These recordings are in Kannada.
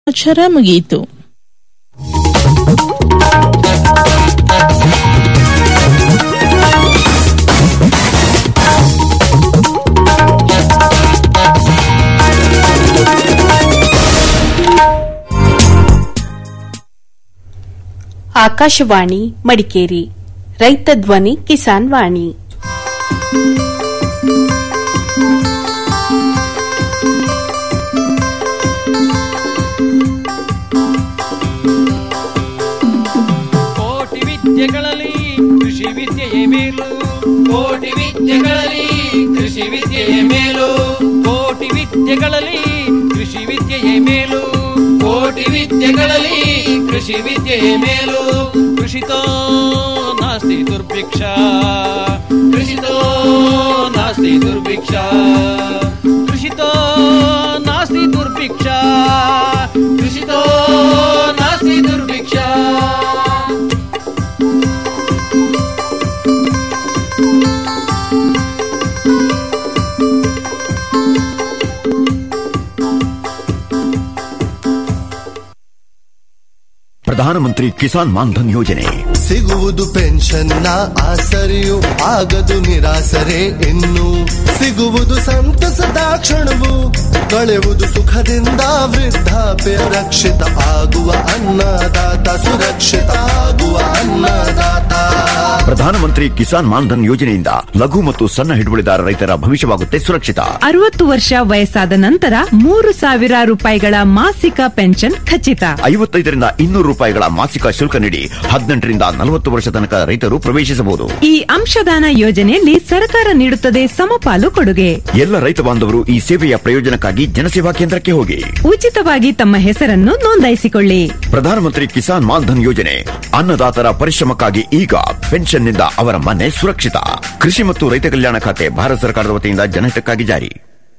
ಅಕ್ಷರ ಮುಗಿಯಿತು ಆಕಾಶವಾಣಿ ಮಡಿಕೇರಿ ರೈತ ಧ್ವನಿ ಕಿಸಾನ್ ವಾಣಿ ಕೋಟಿ ವಿದ್ಯೆಗಳಲ್ಲಿ ಕೃಷಿ ವಿದ್ಯೆಯೇ ಮೇಲು ಕೋಟಿ ವಿದ್ಯೆಗಳಲ್ಲಿ ಕೃಷಿ ವಿದ್ಯೆಯ ಮೇಲು ಕೋಟಿ ವಿದ್ಯೆಗಳಲ್ಲಿ ಕೃಷಿ ವಿದ್ಯೆಯೇ ಮೇಲು ಕೋಟಿ ವಿದ್ಯೆಗಳಲ್ಲಿ ಕೃಷಿ ವಿದ್ಯೆಯ ಮೇಲು ಕೃಷಿತೋ ನಾಸ್ತಿ ದುರ್ಭಿಕ್ಷ ಕೃಷಿತೋ ನಾಸ್ತಿ ದುರ್ಭಿಕ್ಷ ಕೃಷಿತೋ ನಾಸ್ತಿ ದುರ್ಭಿಕ್ಷ ಕೃಷಿತೋ ನಾಸ್ತಿ ದುರ್ಭಿಕ್ಷ ಪ್ರಧಾನಮಂತ್ರಿ ಕಿಸಾನ್ ಮಾನ್ಧನ್ ಯೋಜನೆ ಸಿಗುವುದು ಪೆನ್ಷನ್ನ ಆಸರೆಯು ಆಗದು ನಿರಾಸರೆ ಇನ್ನು ಸಿಗುವುದು ಸಂತಸದ ಕ್ಷಣವು ಕಳೆಯುವುದು ಸುಖದಿಂದ ವೃದ್ಧಾಪ್ಯ ರಕ್ಷಿತ ಆಗುವ ಅನ್ನದಾತ ಸುರಕ್ಷಿತ ಆಗುವ ಅನ್ನದಾತ ಪ್ರಧಾನಮಂತ್ರಿ ಕಿಸಾನ್ ಮಾನ್ಧನ್ ಯೋಜನೆಯಿಂದ ಲಘು ಮತ್ತು ಸಣ್ಣ ಹಿಡುವಳಿದಾರ ರೈತರ ಭವಿಷ್ಯವಾಗುತ್ತೆ ಸುರಕ್ಷಿತ ಅರವತ್ತು ವರ್ಷ ವಯಸ್ಸಾದ ನಂತರ ಮೂರು ಸಾವಿರ ರೂಪಾಯಿಗಳ ಮಾಸಿಕ ಪೆನ್ಷನ್ ಖಚಿತ ಐವತ್ತೈದರಿಂದ ಇನ್ನೂರು ರೂಪಾಯಿಗಳ ಮಾಸಿಕ ಶುಲ್ಕ ನೀಡಿ ಹದಿನೆಂಟರಿಂದ ನಲವತ್ತು ವರ್ಷ ತನಕ ರೈತರು ಪ್ರವೇಶಿಸಬಹುದು ಈ ಅಂಶದಾನ ಯೋಜನೆಯಲ್ಲಿ ಸರ್ಕಾರ ನೀಡುತ್ತದೆ ಸಮಪಾಲು ಕೊಡುಗೆ ಎಲ್ಲ ರೈತ ಬಾಂಧವರು ಈ ಸೇವೆಯ ಪ್ರಯೋಜನಕ್ಕಾಗಿ ಜನಸೇವಾ ಕೇಂದ್ರಕ್ಕೆ ಹೋಗಿ ಉಚಿತವಾಗಿ ತಮ್ಮ ಹೆಸರನ್ನು ನೋಂದಾಯಿಸಿಕೊಳ್ಳಿ ಪ್ರಧಾನಮಂತ್ರಿ ಕಿಸಾನ್ ಮಾನ್ಧನ್ ಯೋಜನೆ ಅನ್ನದಾತರ ಪರಿಶ್ರಮಕ್ಕಾಗಿ ಈಗ ಪೆನ್ಷನ್ನಿಂದ ಅವರ ಮನೆ ಸುರಕ್ಷಿತ ಕೃಷಿ ಮತ್ತು ರೈತ ಕಲ್ಯಾಣ ಖಾತೆ ಭಾರತ ಸರ್ಕಾರದ ವತಿಯಿಂದ ಜನಹಿತಕ್ಕಾಗಿ ಜಾರಿ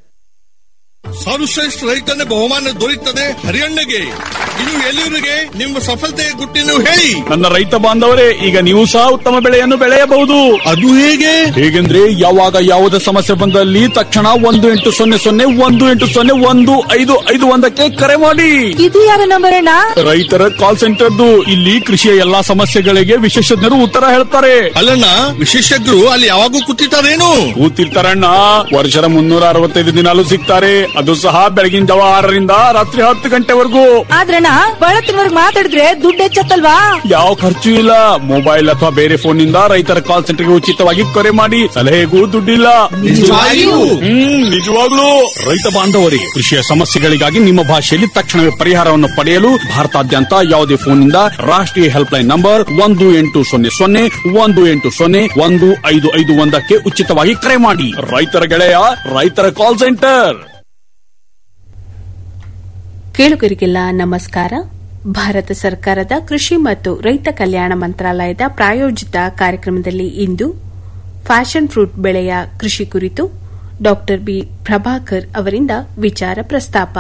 ಸರ್ವಶ್ರೇಷ್ಠ ರೈತನ ಬಹುಮಾನ ದೊರೆಯುತ್ತದೆ ಹರಿಯಣ್ಣಗೆ ಇನ್ನು ಎಲ್ಲಿವರಿಗೆ ನಿಮ್ಮ ಸಫಲತೆಯ ಗುಟ್ಟಿನ ಹೇಳಿ ನನ್ನ ರೈತ ಬಾಂಧವರೇ ಈಗ ನೀವು ಸಹ ಉತ್ತಮ ಬೆಳೆಯನ್ನು ಬೆಳೆಯಬಹುದು ಅದು ಹೇಗೆ ಹೇಗೆಂದ್ರೆ ಯಾವಾಗ ಯಾವುದೇ ಸಮಸ್ಯೆ ಬಂದಲ್ಲಿ ತಕ್ಷಣ ಒಂದು ಎಂಟು ಸೊನ್ನೆ ಸೊನ್ನೆ ಒಂದು ಎಂಟು ಸೊನ್ನೆ ಒಂದು ಐದು ಐದು ಒಂದಕ್ಕೆ ಕರೆ ಮಾಡಿ ಇದು ಯಾರ ನಂಬರ್ ಅಣ್ಣ ರೈತರ ಕಾಲ್ ಸೆಂಟರ್ದು ಇಲ್ಲಿ ಕೃಷಿಯ ಎಲ್ಲಾ ಸಮಸ್ಯೆಗಳಿಗೆ ವಿಶೇಷಜ್ಞರು ಉತ್ತರ ಹೇಳ್ತಾರೆ ಅಲ್ಲಣ್ಣ ವಿಶೇಷಜ್ಞರು ಅಲ್ಲಿ ಯಾವಾಗೂ ಕೂತಿರ್ತಾರೇನು ಕೂತಿರ್ತಾರಣ್ಣ ವರ್ಷದ ಮುನ್ನೂರ ಅರವತ್ತೈದು ದಿನಾಲು ಸಿಗ್ತಾರೆ ಅದು ಸಹ ಬೆಳಗಿನ ಜಾವ ಆರರಿಂದ ರಾತ್ರಿ ಹತ್ತು ಗಂಟೆವರೆಗೂ ಆದ್ರಣ್ಣ ಬಹಳ ತಿಂಗಳಿಗೆ ಮಾತಾಡಿದ್ರೆ ದುಡ್ಡು ಹೆಚ್ಚತ್ತಲ್ವಾ ಯಾವ ಖರ್ಚು ಇಲ್ಲ ಮೊಬೈಲ್ ಅಥವಾ ಬೇರೆ ಫೋನ್ ನಿಂದ ರೈತರ ಕಾಲ್ ಸೆಂಟರ್ಗೆ ಉಚಿತವಾಗಿ ಕರೆ ಮಾಡಿ ಸಲಹೆಗೂ ದುಡ್ಡಿಲ್ಲ ನಿಜವಾಗಿಯೂ? ಹ್ಮ್ ನಿಜವಾಗ್ಲೂ ರೈತ ಬಾಂಧವರಿಗೆ ಕೃಷಿಯ ಸಮಸ್ಯೆಗಳಿಗಾಗಿ ನಿಮ್ಮ ಭಾಷೆಯಲ್ಲಿ ತಕ್ಷಣವೇ ಪರಿಹಾರವನ್ನು ಪಡೆಯಲು ಭಾರತಾದ್ಯಂತ ಯಾವುದೇ ಫೋನ್ನಿಂದ ರಾಷ್ಟ್ರೀಯ ಹೆಲ್ಪ್ ಲೈನ್ ನಂಬರ್ ಒಂದು ಎಂಟು ಸೊನ್ನೆ ಸೊನ್ನೆ ಒಂದು ಎಂಟು ಸೊನ್ನೆ ಒಂದು ಐದು ಐದು ಒಂದಕ್ಕೆ ಉಚಿತವಾಗಿ ಕರೆ ಮಾಡಿ ರೈತರ ಗೆಳೆಯ ರೈತರ ಕಾಲ್ ಸೆಂಟರ್ ಕೇಳುಗರಿಗೆಲ್ಲ ನಮಸ್ಕಾರ ಭಾರತ ಸರ್ಕಾರದ ಕೃಷಿ ಮತ್ತು ರೈತ ಕಲ್ಯಾಣ ಮಂತ್ರಾಲಯದ ಪ್ರಾಯೋಜಿತ ಕಾರ್ಯಕ್ರಮದಲ್ಲಿ ಇಂದು ಫ್ಯಾಷನ್ ಫ್ರೂಟ್ ಬೆಳೆಯ ಕೃಷಿ ಕುರಿತು ಡಾ ಬಿ ಪ್ರಭಾಕರ್ ಅವರಿಂದ ವಿಚಾರ ಪ್ರಸ್ತಾಪ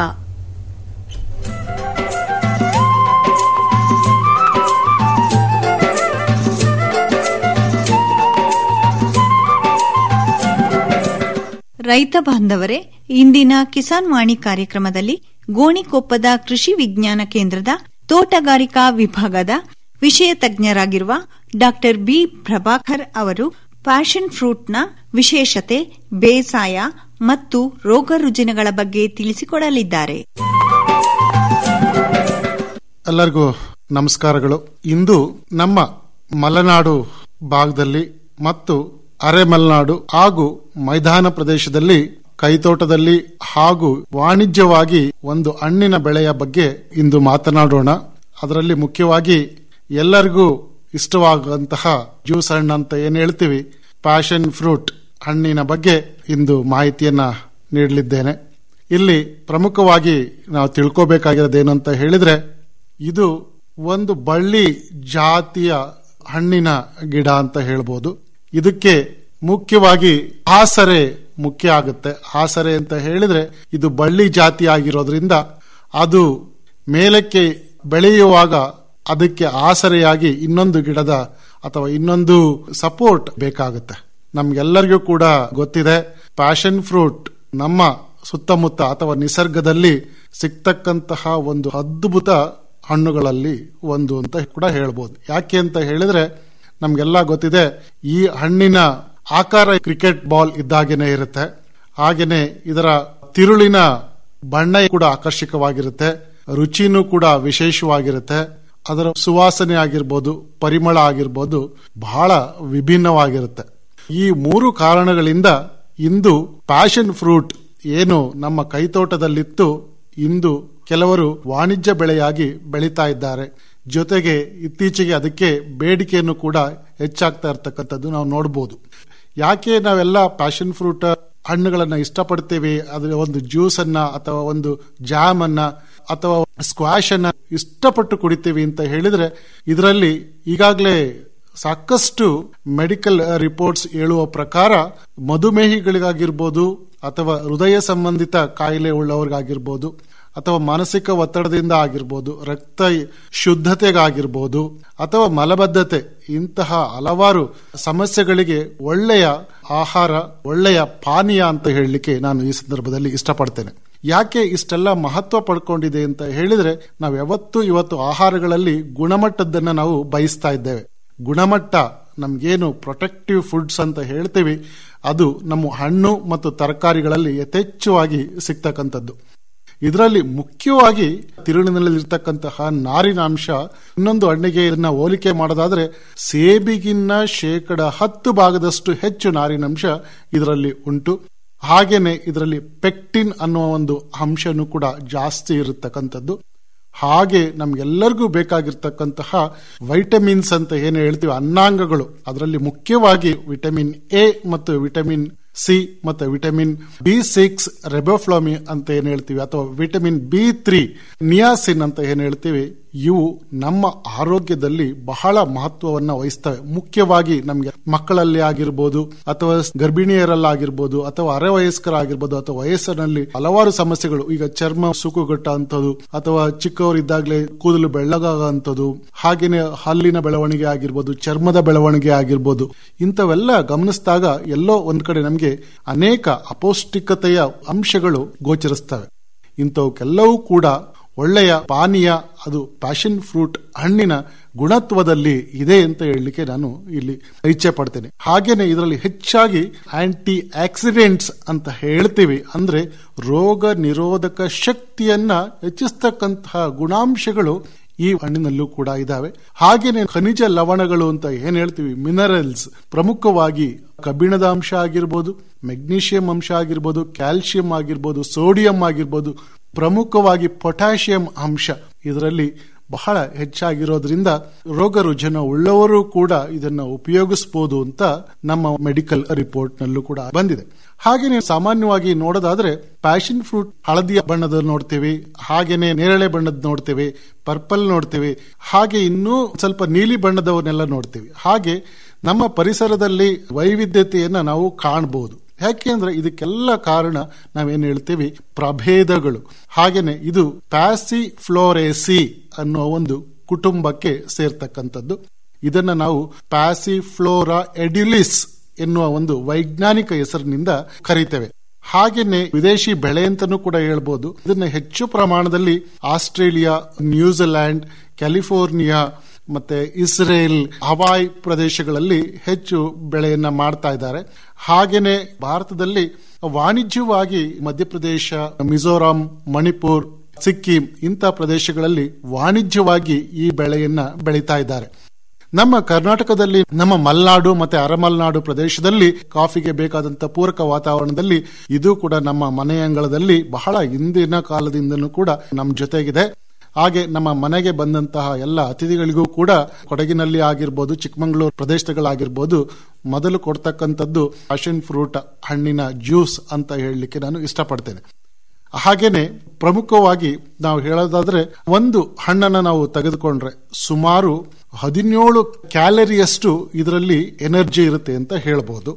ರೈತ ಬಾಂಧವರೇ ಇಂದಿನ ಕಿಸಾನ್ ವಾಣಿ ಕಾರ್ಯಕ್ರಮದಲ್ಲಿ ಗೋಣಿಕೊಪ್ಪದ ಕೃಷಿ ವಿಜ್ಞಾನ ಕೇಂದ್ರದ ತೋಟಗಾರಿಕಾ ವಿಭಾಗದ ವಿಷಯ ತಜ್ಞರಾಗಿರುವ ಡಾಕ್ಟರ್ ಬಿ ಪ್ರಭಾಕರ್ ಅವರು ಪ್ಯಾಷನ್ ಫ್ರೂಟ್ನ ವಿಶೇಷತೆ ಬೇಸಾಯ ಮತ್ತು ರೋಗ ರುಜಿನಗಳ ಬಗ್ಗೆ ತಿಳಿಸಿಕೊಡಲಿದ್ದಾರೆ ಎಲ್ಲರಿಗೂ ನಮಸ್ಕಾರಗಳು ಇಂದು ನಮ್ಮ ಮಲೆನಾಡು ಭಾಗದಲ್ಲಿ ಮತ್ತು ಅರೆ ಮಲೆನಾಡು ಹಾಗೂ ಮೈದಾನ ಪ್ರದೇಶದಲ್ಲಿ ಕೈತೋಟದಲ್ಲಿ ಹಾಗೂ ವಾಣಿಜ್ಯವಾಗಿ ಒಂದು ಹಣ್ಣಿನ ಬೆಳೆಯ ಬಗ್ಗೆ ಇಂದು ಮಾತನಾಡೋಣ ಅದರಲ್ಲಿ ಮುಖ್ಯವಾಗಿ ಎಲ್ಲರಿಗೂ ಇಷ್ಟವಾಗುವಂತಹ ಜ್ಯೂಸ್ ಹಣ್ಣು ಅಂತ ಏನ್ ಹೇಳ್ತೀವಿ ಪ್ಯಾಷನ್ ಫ್ರೂಟ್ ಹಣ್ಣಿನ ಬಗ್ಗೆ ಇಂದು ಮಾಹಿತಿಯನ್ನ ನೀಡಲಿದ್ದೇನೆ ಇಲ್ಲಿ ಪ್ರಮುಖವಾಗಿ ನಾವು ತಿಳ್ಕೋಬೇಕಾಗಿರೋದೇನು ಅಂತ ಹೇಳಿದ್ರೆ ಇದು ಒಂದು ಬಳ್ಳಿ ಜಾತಿಯ ಹಣ್ಣಿನ ಗಿಡ ಅಂತ ಹೇಳ್ಬೋದು ಇದಕ್ಕೆ ಮುಖ್ಯವಾಗಿ ಆಸರೆ ಮುಖ್ಯ ಆಗುತ್ತೆ ಆಸರೆ ಅಂತ ಹೇಳಿದ್ರೆ ಇದು ಬಳ್ಳಿ ಜಾತಿ ಆಗಿರೋದ್ರಿಂದ ಅದು ಮೇಲಕ್ಕೆ ಬೆಳೆಯುವಾಗ ಅದಕ್ಕೆ ಆಸರೆಯಾಗಿ ಇನ್ನೊಂದು ಗಿಡದ ಅಥವಾ ಇನ್ನೊಂದು ಸಪೋರ್ಟ್ ಬೇಕಾಗುತ್ತೆ ನಮ್ಗೆಲ್ಲರಿಗೂ ಕೂಡ ಗೊತ್ತಿದೆ ಪ್ಯಾಷನ್ ಫ್ರೂಟ್ ನಮ್ಮ ಸುತ್ತಮುತ್ತ ಅಥವಾ ನಿಸರ್ಗದಲ್ಲಿ ಸಿಗ್ತಕ್ಕಂತಹ ಒಂದು ಅದ್ಭುತ ಹಣ್ಣುಗಳಲ್ಲಿ ಒಂದು ಅಂತ ಕೂಡ ಹೇಳ್ಬೋದು ಯಾಕೆ ಅಂತ ಹೇಳಿದ್ರೆ ನಮ್ಗೆಲ್ಲ ಗೊತ್ತಿದೆ ಈ ಹಣ್ಣಿನ ಆಕಾರ ಕ್ರಿಕೆಟ್ ಬಾಲ್ ಇದ್ದಾಗೇನೆ ಇರುತ್ತೆ ಹಾಗೇನೆ ಇದರ ತಿರುಳಿನ ಬಣ್ಣ ಕೂಡ ಆಕರ್ಷಕವಾಗಿರುತ್ತೆ ರುಚಿನೂ ಕೂಡ ವಿಶೇಷವಾಗಿರುತ್ತೆ ಅದರ ಸುವಾಸನೆ ಆಗಿರ್ಬೋದು ಪರಿಮಳ ಆಗಿರ್ಬೋದು ಬಹಳ ವಿಭಿನ್ನವಾಗಿರುತ್ತೆ ಈ ಮೂರು ಕಾರಣಗಳಿಂದ ಇಂದು ಪ್ಯಾಷನ್ ಫ್ರೂಟ್ ಏನು ನಮ್ಮ ಕೈತೋಟದಲ್ಲಿತ್ತು ಇಂದು ಕೆಲವರು ವಾಣಿಜ್ಯ ಬೆಳೆಯಾಗಿ ಬೆಳೀತಾ ಇದ್ದಾರೆ ಜೊತೆಗೆ ಇತ್ತೀಚೆಗೆ ಅದಕ್ಕೆ ಬೇಡಿಕೆಯನ್ನು ಕೂಡ ಹೆಚ್ಚಾಗ್ತಾ ಇರ್ತಕ್ಕಂಥದ್ದು ನಾವು ನೋಡಬಹುದು ಯಾಕೆ ನಾವೆಲ್ಲ ಪ್ಯಾಷನ್ ಫ್ರೂಟ್ ಹಣ್ಣುಗಳನ್ನ ಇಷ್ಟಪಡ್ತೇವೆ ಅದರ ಒಂದು ಜ್ಯೂಸ್ ಅನ್ನ ಅಥವಾ ಒಂದು ಜಾಮ್ ಅನ್ನ ಅಥವಾ ಸ್ಕ್ವಾಶ್ ಅನ್ನ ಇಷ್ಟಪಟ್ಟು ಕುಡಿತೇವೆ ಅಂತ ಹೇಳಿದ್ರೆ ಇದರಲ್ಲಿ ಈಗಾಗಲೇ ಸಾಕಷ್ಟು ಮೆಡಿಕಲ್ ರಿಪೋರ್ಟ್ಸ್ ಹೇಳುವ ಪ್ರಕಾರ ಮಧುಮೇಹಿಗಳಿಗಾಗಿರ್ಬೋದು ಅಥವಾ ಹೃದಯ ಸಂಬಂಧಿತ ಕಾಯಿಲೆ ಉಳ್ಳವರಿಗಾಗಿರ್ಬೋದು ಅಥವಾ ಮಾನಸಿಕ ಒತ್ತಡದಿಂದ ಆಗಿರ್ಬೋದು ರಕ್ತ ಶುದ್ಧತೆಗಾಗಿರ್ಬೋದು ಅಥವಾ ಮಲಬದ್ಧತೆ ಇಂತಹ ಹಲವಾರು ಸಮಸ್ಯೆಗಳಿಗೆ ಒಳ್ಳೆಯ ಆಹಾರ ಒಳ್ಳೆಯ ಪಾನೀಯ ಅಂತ ಹೇಳಲಿಕ್ಕೆ ನಾನು ಈ ಸಂದರ್ಭದಲ್ಲಿ ಇಷ್ಟಪಡ್ತೇನೆ ಯಾಕೆ ಇಷ್ಟೆಲ್ಲ ಮಹತ್ವ ಪಡ್ಕೊಂಡಿದೆ ಅಂತ ಹೇಳಿದ್ರೆ ನಾವು ಯಾವತ್ತೂ ಇವತ್ತು ಆಹಾರಗಳಲ್ಲಿ ಗುಣಮಟ್ಟದನ್ನ ನಾವು ಬಯಸ್ತಾ ಇದ್ದೇವೆ ಗುಣಮಟ್ಟ ನಮ್ಗೇನು ಪ್ರೊಟೆಕ್ಟಿವ್ ಫುಡ್ಸ್ ಅಂತ ಹೇಳ್ತೀವಿ ಅದು ನಮ್ಮ ಹಣ್ಣು ಮತ್ತು ತರಕಾರಿಗಳಲ್ಲಿ ಯಥೇಚ್ಛವಾಗಿ ಸಿಗ್ತಕ್ಕಂಥದ್ದು ಇದರಲ್ಲಿ ಮುಖ್ಯವಾಗಿ ತಿರುಳಿನಲ್ಲಿರ್ತಕ್ಕಂತಹ ನಾರಿನಾಂಶ ಇನ್ನೊಂದು ಹಣ್ಣಿಗೆ ಇದನ್ನ ಹೋಲಿಕೆ ಮಾಡೋದಾದ್ರೆ ಸೇಬಿಗಿನ್ನ ಶೇಕಡ ಹತ್ತು ಭಾಗದಷ್ಟು ಹೆಚ್ಚು ನಾರಿನಾಂಶ ಇದರಲ್ಲಿ ಉಂಟು ಹಾಗೇನೆ ಇದರಲ್ಲಿ ಪೆಕ್ಟಿನ್ ಅನ್ನುವ ಒಂದು ಅಂಶನೂ ಕೂಡ ಜಾಸ್ತಿ ಇರತಕ್ಕಂಥದ್ದು ಹಾಗೆ ನಮ್ಗೆಲ್ಲರಿಗೂ ಬೇಕಾಗಿರ್ತಕ್ಕಂತಹ ವೈಟಮಿನ್ಸ್ ಅಂತ ಏನು ಹೇಳ್ತೀವಿ ಅನ್ನಾಂಗಗಳು ಅದರಲ್ಲಿ ಮುಖ್ಯವಾಗಿ ವಿಟಮಿನ್ ಎ ಮತ್ತು ವಿಟಮಿನ್ ಸಿ ಮತ್ತು ವಿಟಮಿನ್ ಬಿ ಸಿಕ್ಸ್ ರೆಬೋಫ್ಲಾಮಿ ಅಂತ ಏನ್ ಹೇಳ್ತೀವಿ ಅಥವಾ ವಿಟಮಿನ್ ಬಿ ತ್ರೀ ನಿಯಾಸಿನ್ ಅಂತ ಏನ್ ಹೇಳ್ತೀವಿ ಇವು ನಮ್ಮ ಆರೋಗ್ಯದಲ್ಲಿ ಬಹಳ ಮಹತ್ವವನ್ನ ವಹಿಸ್ತವೆ ಮುಖ್ಯವಾಗಿ ನಮಗೆ ಮಕ್ಕಳಲ್ಲಿ ಆಗಿರ್ಬೋದು ಅಥವಾ ಗರ್ಭಿಣಿಯರಲ್ಲಾಗಿರ್ಬೋದು ಅಥವಾ ಅರೆ ವಯಸ್ಕರಾಗಿರ್ಬೋದು ಅಥವಾ ವಯಸ್ಸಿನಲ್ಲಿ ಹಲವಾರು ಸಮಸ್ಯೆಗಳು ಈಗ ಚರ್ಮ ಸುಕ್ಕುಗಟ್ಟ ಅಂತದ್ದು ಅಥವಾ ಚಿಕ್ಕವರಿದ್ದಾಗಲೇ ಕೂದಲು ಬೆಳ್ಳಗಾಗಂಥದ್ದು ಹಾಗೇನೆ ಹಲ್ಲಿನ ಬೆಳವಣಿಗೆ ಆಗಿರ್ಬೋದು ಚರ್ಮದ ಬೆಳವಣಿಗೆ ಆಗಿರ್ಬೋದು ಇಂಥವೆಲ್ಲ ಗಮನಿಸಿದಾಗ ಎಲ್ಲೋ ಒಂದ್ ಕಡೆ ನಮಗೆ ಅನೇಕ ಅಪೌಷ್ಟಿಕತೆಯ ಅಂಶಗಳು ಗೋಚರಿಸ್ತವೆ ಇಂಥವಕ್ಕೆಲ್ಲವೂ ಕೂಡ ಒಳ್ಳೆಯ ಪಾನೀಯ ಅದು ಪ್ಯಾಷನ್ ಫ್ರೂಟ್ ಹಣ್ಣಿನ ಗುಣತ್ವದಲ್ಲಿ ಇದೆ ಅಂತ ಹೇಳಲಿಕ್ಕೆ ನಾನು ಇಲ್ಲಿ ಇಚ್ಛೆ ಪಡ್ತೇನೆ ಹಾಗೇನೆ ಇದರಲ್ಲಿ ಹೆಚ್ಚಾಗಿ ಆಂಟಿ ಆಕ್ಸಿಡೆಂಟ್ಸ್ ಅಂತ ಹೇಳ್ತೀವಿ ಅಂದ್ರೆ ರೋಗ ನಿರೋಧಕ ಶಕ್ತಿಯನ್ನ ಹೆಚ್ಚಿಸ್ತಕ್ಕಂತಹ ಗುಣಾಂಶಗಳು ಈ ಹಣ್ಣಿನಲ್ಲೂ ಕೂಡ ಇದಾವೆ ಹಾಗೇನೆ ಖನಿಜ ಲವಣಗಳು ಅಂತ ಏನ್ ಹೇಳ್ತೀವಿ ಮಿನರಲ್ಸ್ ಪ್ರಮುಖವಾಗಿ ಕಬ್ಬಿಣದ ಅಂಶ ಆಗಿರ್ಬೋದು ಮೆಗ್ನೀಷಿಯಂ ಅಂಶ ಆಗಿರ್ಬೋದು ಕ್ಯಾಲ್ಸಿಯಂ ಆಗಿರ್ಬೋದು ಸೋಡಿಯಂ ಆಗಿರ್ಬೋದು ಪ್ರಮುಖವಾಗಿ ಪೊಟ್ಯಾಷಿಯಂ ಅಂಶ ಇದರಲ್ಲಿ ಬಹಳ ಹೆಚ್ಚಾಗಿರೋದ್ರಿಂದ ರೋಗ ರುಜಿನ ಉಳ್ಳವರು ಕೂಡ ಇದನ್ನ ಉಪಯೋಗಿಸಬಹುದು ಅಂತ ನಮ್ಮ ಮೆಡಿಕಲ್ ರಿಪೋರ್ಟ್ ನಲ್ಲೂ ಕೂಡ ಬಂದಿದೆ ಹಾಗೇನೆ ಸಾಮಾನ್ಯವಾಗಿ ನೋಡೋದಾದ್ರೆ ಪ್ಯಾಷನ್ ಫ್ರೂಟ್ ಹಳದಿಯ ಬಣ್ಣದ ನೋಡ್ತೇವೆ ಹಾಗೇನೆ ನೇರಳೆ ಬಣ್ಣದ ನೋಡ್ತೇವೆ ಪರ್ಪಲ್ ನೋಡ್ತೇವೆ ಹಾಗೆ ಇನ್ನೂ ಸ್ವಲ್ಪ ನೀಲಿ ಬಣ್ಣದವನ್ನೆಲ್ಲ ನೋಡ್ತೇವೆ ಹಾಗೆ ನಮ್ಮ ಪರಿಸರದಲ್ಲಿ ವೈವಿಧ್ಯತೆಯನ್ನ ನಾವು ಕಾಣಬಹುದು ಯಾಕೆ ಅಂದ್ರೆ ಇದಕ್ಕೆಲ್ಲ ಕಾರಣ ನಾವೇನ್ ಹೇಳ್ತೀವಿ ಪ್ರಭೇದಗಳು ಹಾಗೇನೆ ಇದು ಪ್ಯಾಸಿ ಫ್ಲೋರೇಸಿ ಅನ್ನೋ ಒಂದು ಕುಟುಂಬಕ್ಕೆ ಸೇರ್ತಕ್ಕಂಥದ್ದು ಇದನ್ನ ನಾವು ಪ್ಯಾಸಿ ಫ್ಲೋರಾ ಎಡ್ಯುಲಿಸ್ ಎನ್ನುವ ಒಂದು ವೈಜ್ಞಾನಿಕ ಹೆಸರಿನಿಂದ ಕರೀತೇವೆ ಹಾಗೇನೆ ವಿದೇಶಿ ಬೆಳೆ ಅಂತಾನೂ ಕೂಡ ಹೇಳ್ಬೋದು ಇದನ್ನ ಹೆಚ್ಚು ಪ್ರಮಾಣದಲ್ಲಿ ಆಸ್ಟ್ರೇಲಿಯಾ ನ್ಯೂಜಿಲ್ಯಾಂಡ್ ಕ್ಯಾಲಿಫೋರ್ನಿಯಾ ಮತ್ತೆ ಇಸ್ರೇಲ್ ಹವಾಯ್ ಪ್ರದೇಶಗಳಲ್ಲಿ ಹೆಚ್ಚು ಬೆಳೆಯನ್ನ ಮಾಡ್ತಾ ಇದ್ದಾರೆ ಹಾಗೇನೆ ಭಾರತದಲ್ಲಿ ವಾಣಿಜ್ಯವಾಗಿ ಮಧ್ಯಪ್ರದೇಶ ಮಿಜೋರಾಂ ಮಣಿಪುರ್ ಸಿಕ್ಕಿಂ ಇಂಥ ಪ್ರದೇಶಗಳಲ್ಲಿ ವಾಣಿಜ್ಯವಾಗಿ ಈ ಬೆಳೆಯನ್ನ ಬೆಳೀತಾ ಇದ್ದಾರೆ ನಮ್ಮ ಕರ್ನಾಟಕದಲ್ಲಿ ನಮ್ಮ ಮಲೆನಾಡು ಮತ್ತೆ ಅರಮಲೆನಾಡು ಪ್ರದೇಶದಲ್ಲಿ ಕಾಫಿಗೆ ಬೇಕಾದಂತ ಪೂರಕ ವಾತಾವರಣದಲ್ಲಿ ಇದು ಕೂಡ ನಮ್ಮ ಮನೆ ಅಂಗಳದಲ್ಲಿ ಬಹಳ ಹಿಂದಿನ ಕಾಲದಿಂದನೂ ಕೂಡ ನಮ್ಮ ಜೊತೆಗಿದೆ ಹಾಗೆ ನಮ್ಮ ಮನೆಗೆ ಬಂದಂತಹ ಎಲ್ಲ ಅತಿಥಿಗಳಿಗೂ ಕೂಡ ಕೊಡಗಿನಲ್ಲಿ ಆಗಿರ್ಬೋದು ಚಿಕ್ಕಮಗಳೂರು ಪ್ರದೇಶಗಳಾಗಿರ್ಬೋದು ಮೊದಲು ಕೊಡ್ತಕ್ಕಂಥದ್ದು ಪ್ಯಾಷನ್ ಫ್ರೂಟ್ ಹಣ್ಣಿನ ಜ್ಯೂಸ್ ಅಂತ ಹೇಳಲಿಕ್ಕೆ ನಾನು ಇಷ್ಟಪಡ್ತೇನೆ ಹಾಗೇನೆ ಪ್ರಮುಖವಾಗಿ ನಾವು ಹೇಳೋದಾದ್ರೆ ಒಂದು ಹಣ್ಣನ್ನ ನಾವು ತೆಗೆದುಕೊಂಡ್ರೆ ಸುಮಾರು ಹದಿನೇಳು ಕ್ಯಾಲರಿಯಷ್ಟು ಇದರಲ್ಲಿ ಎನರ್ಜಿ ಇರುತ್ತೆ ಅಂತ ಹೇಳಬಹುದು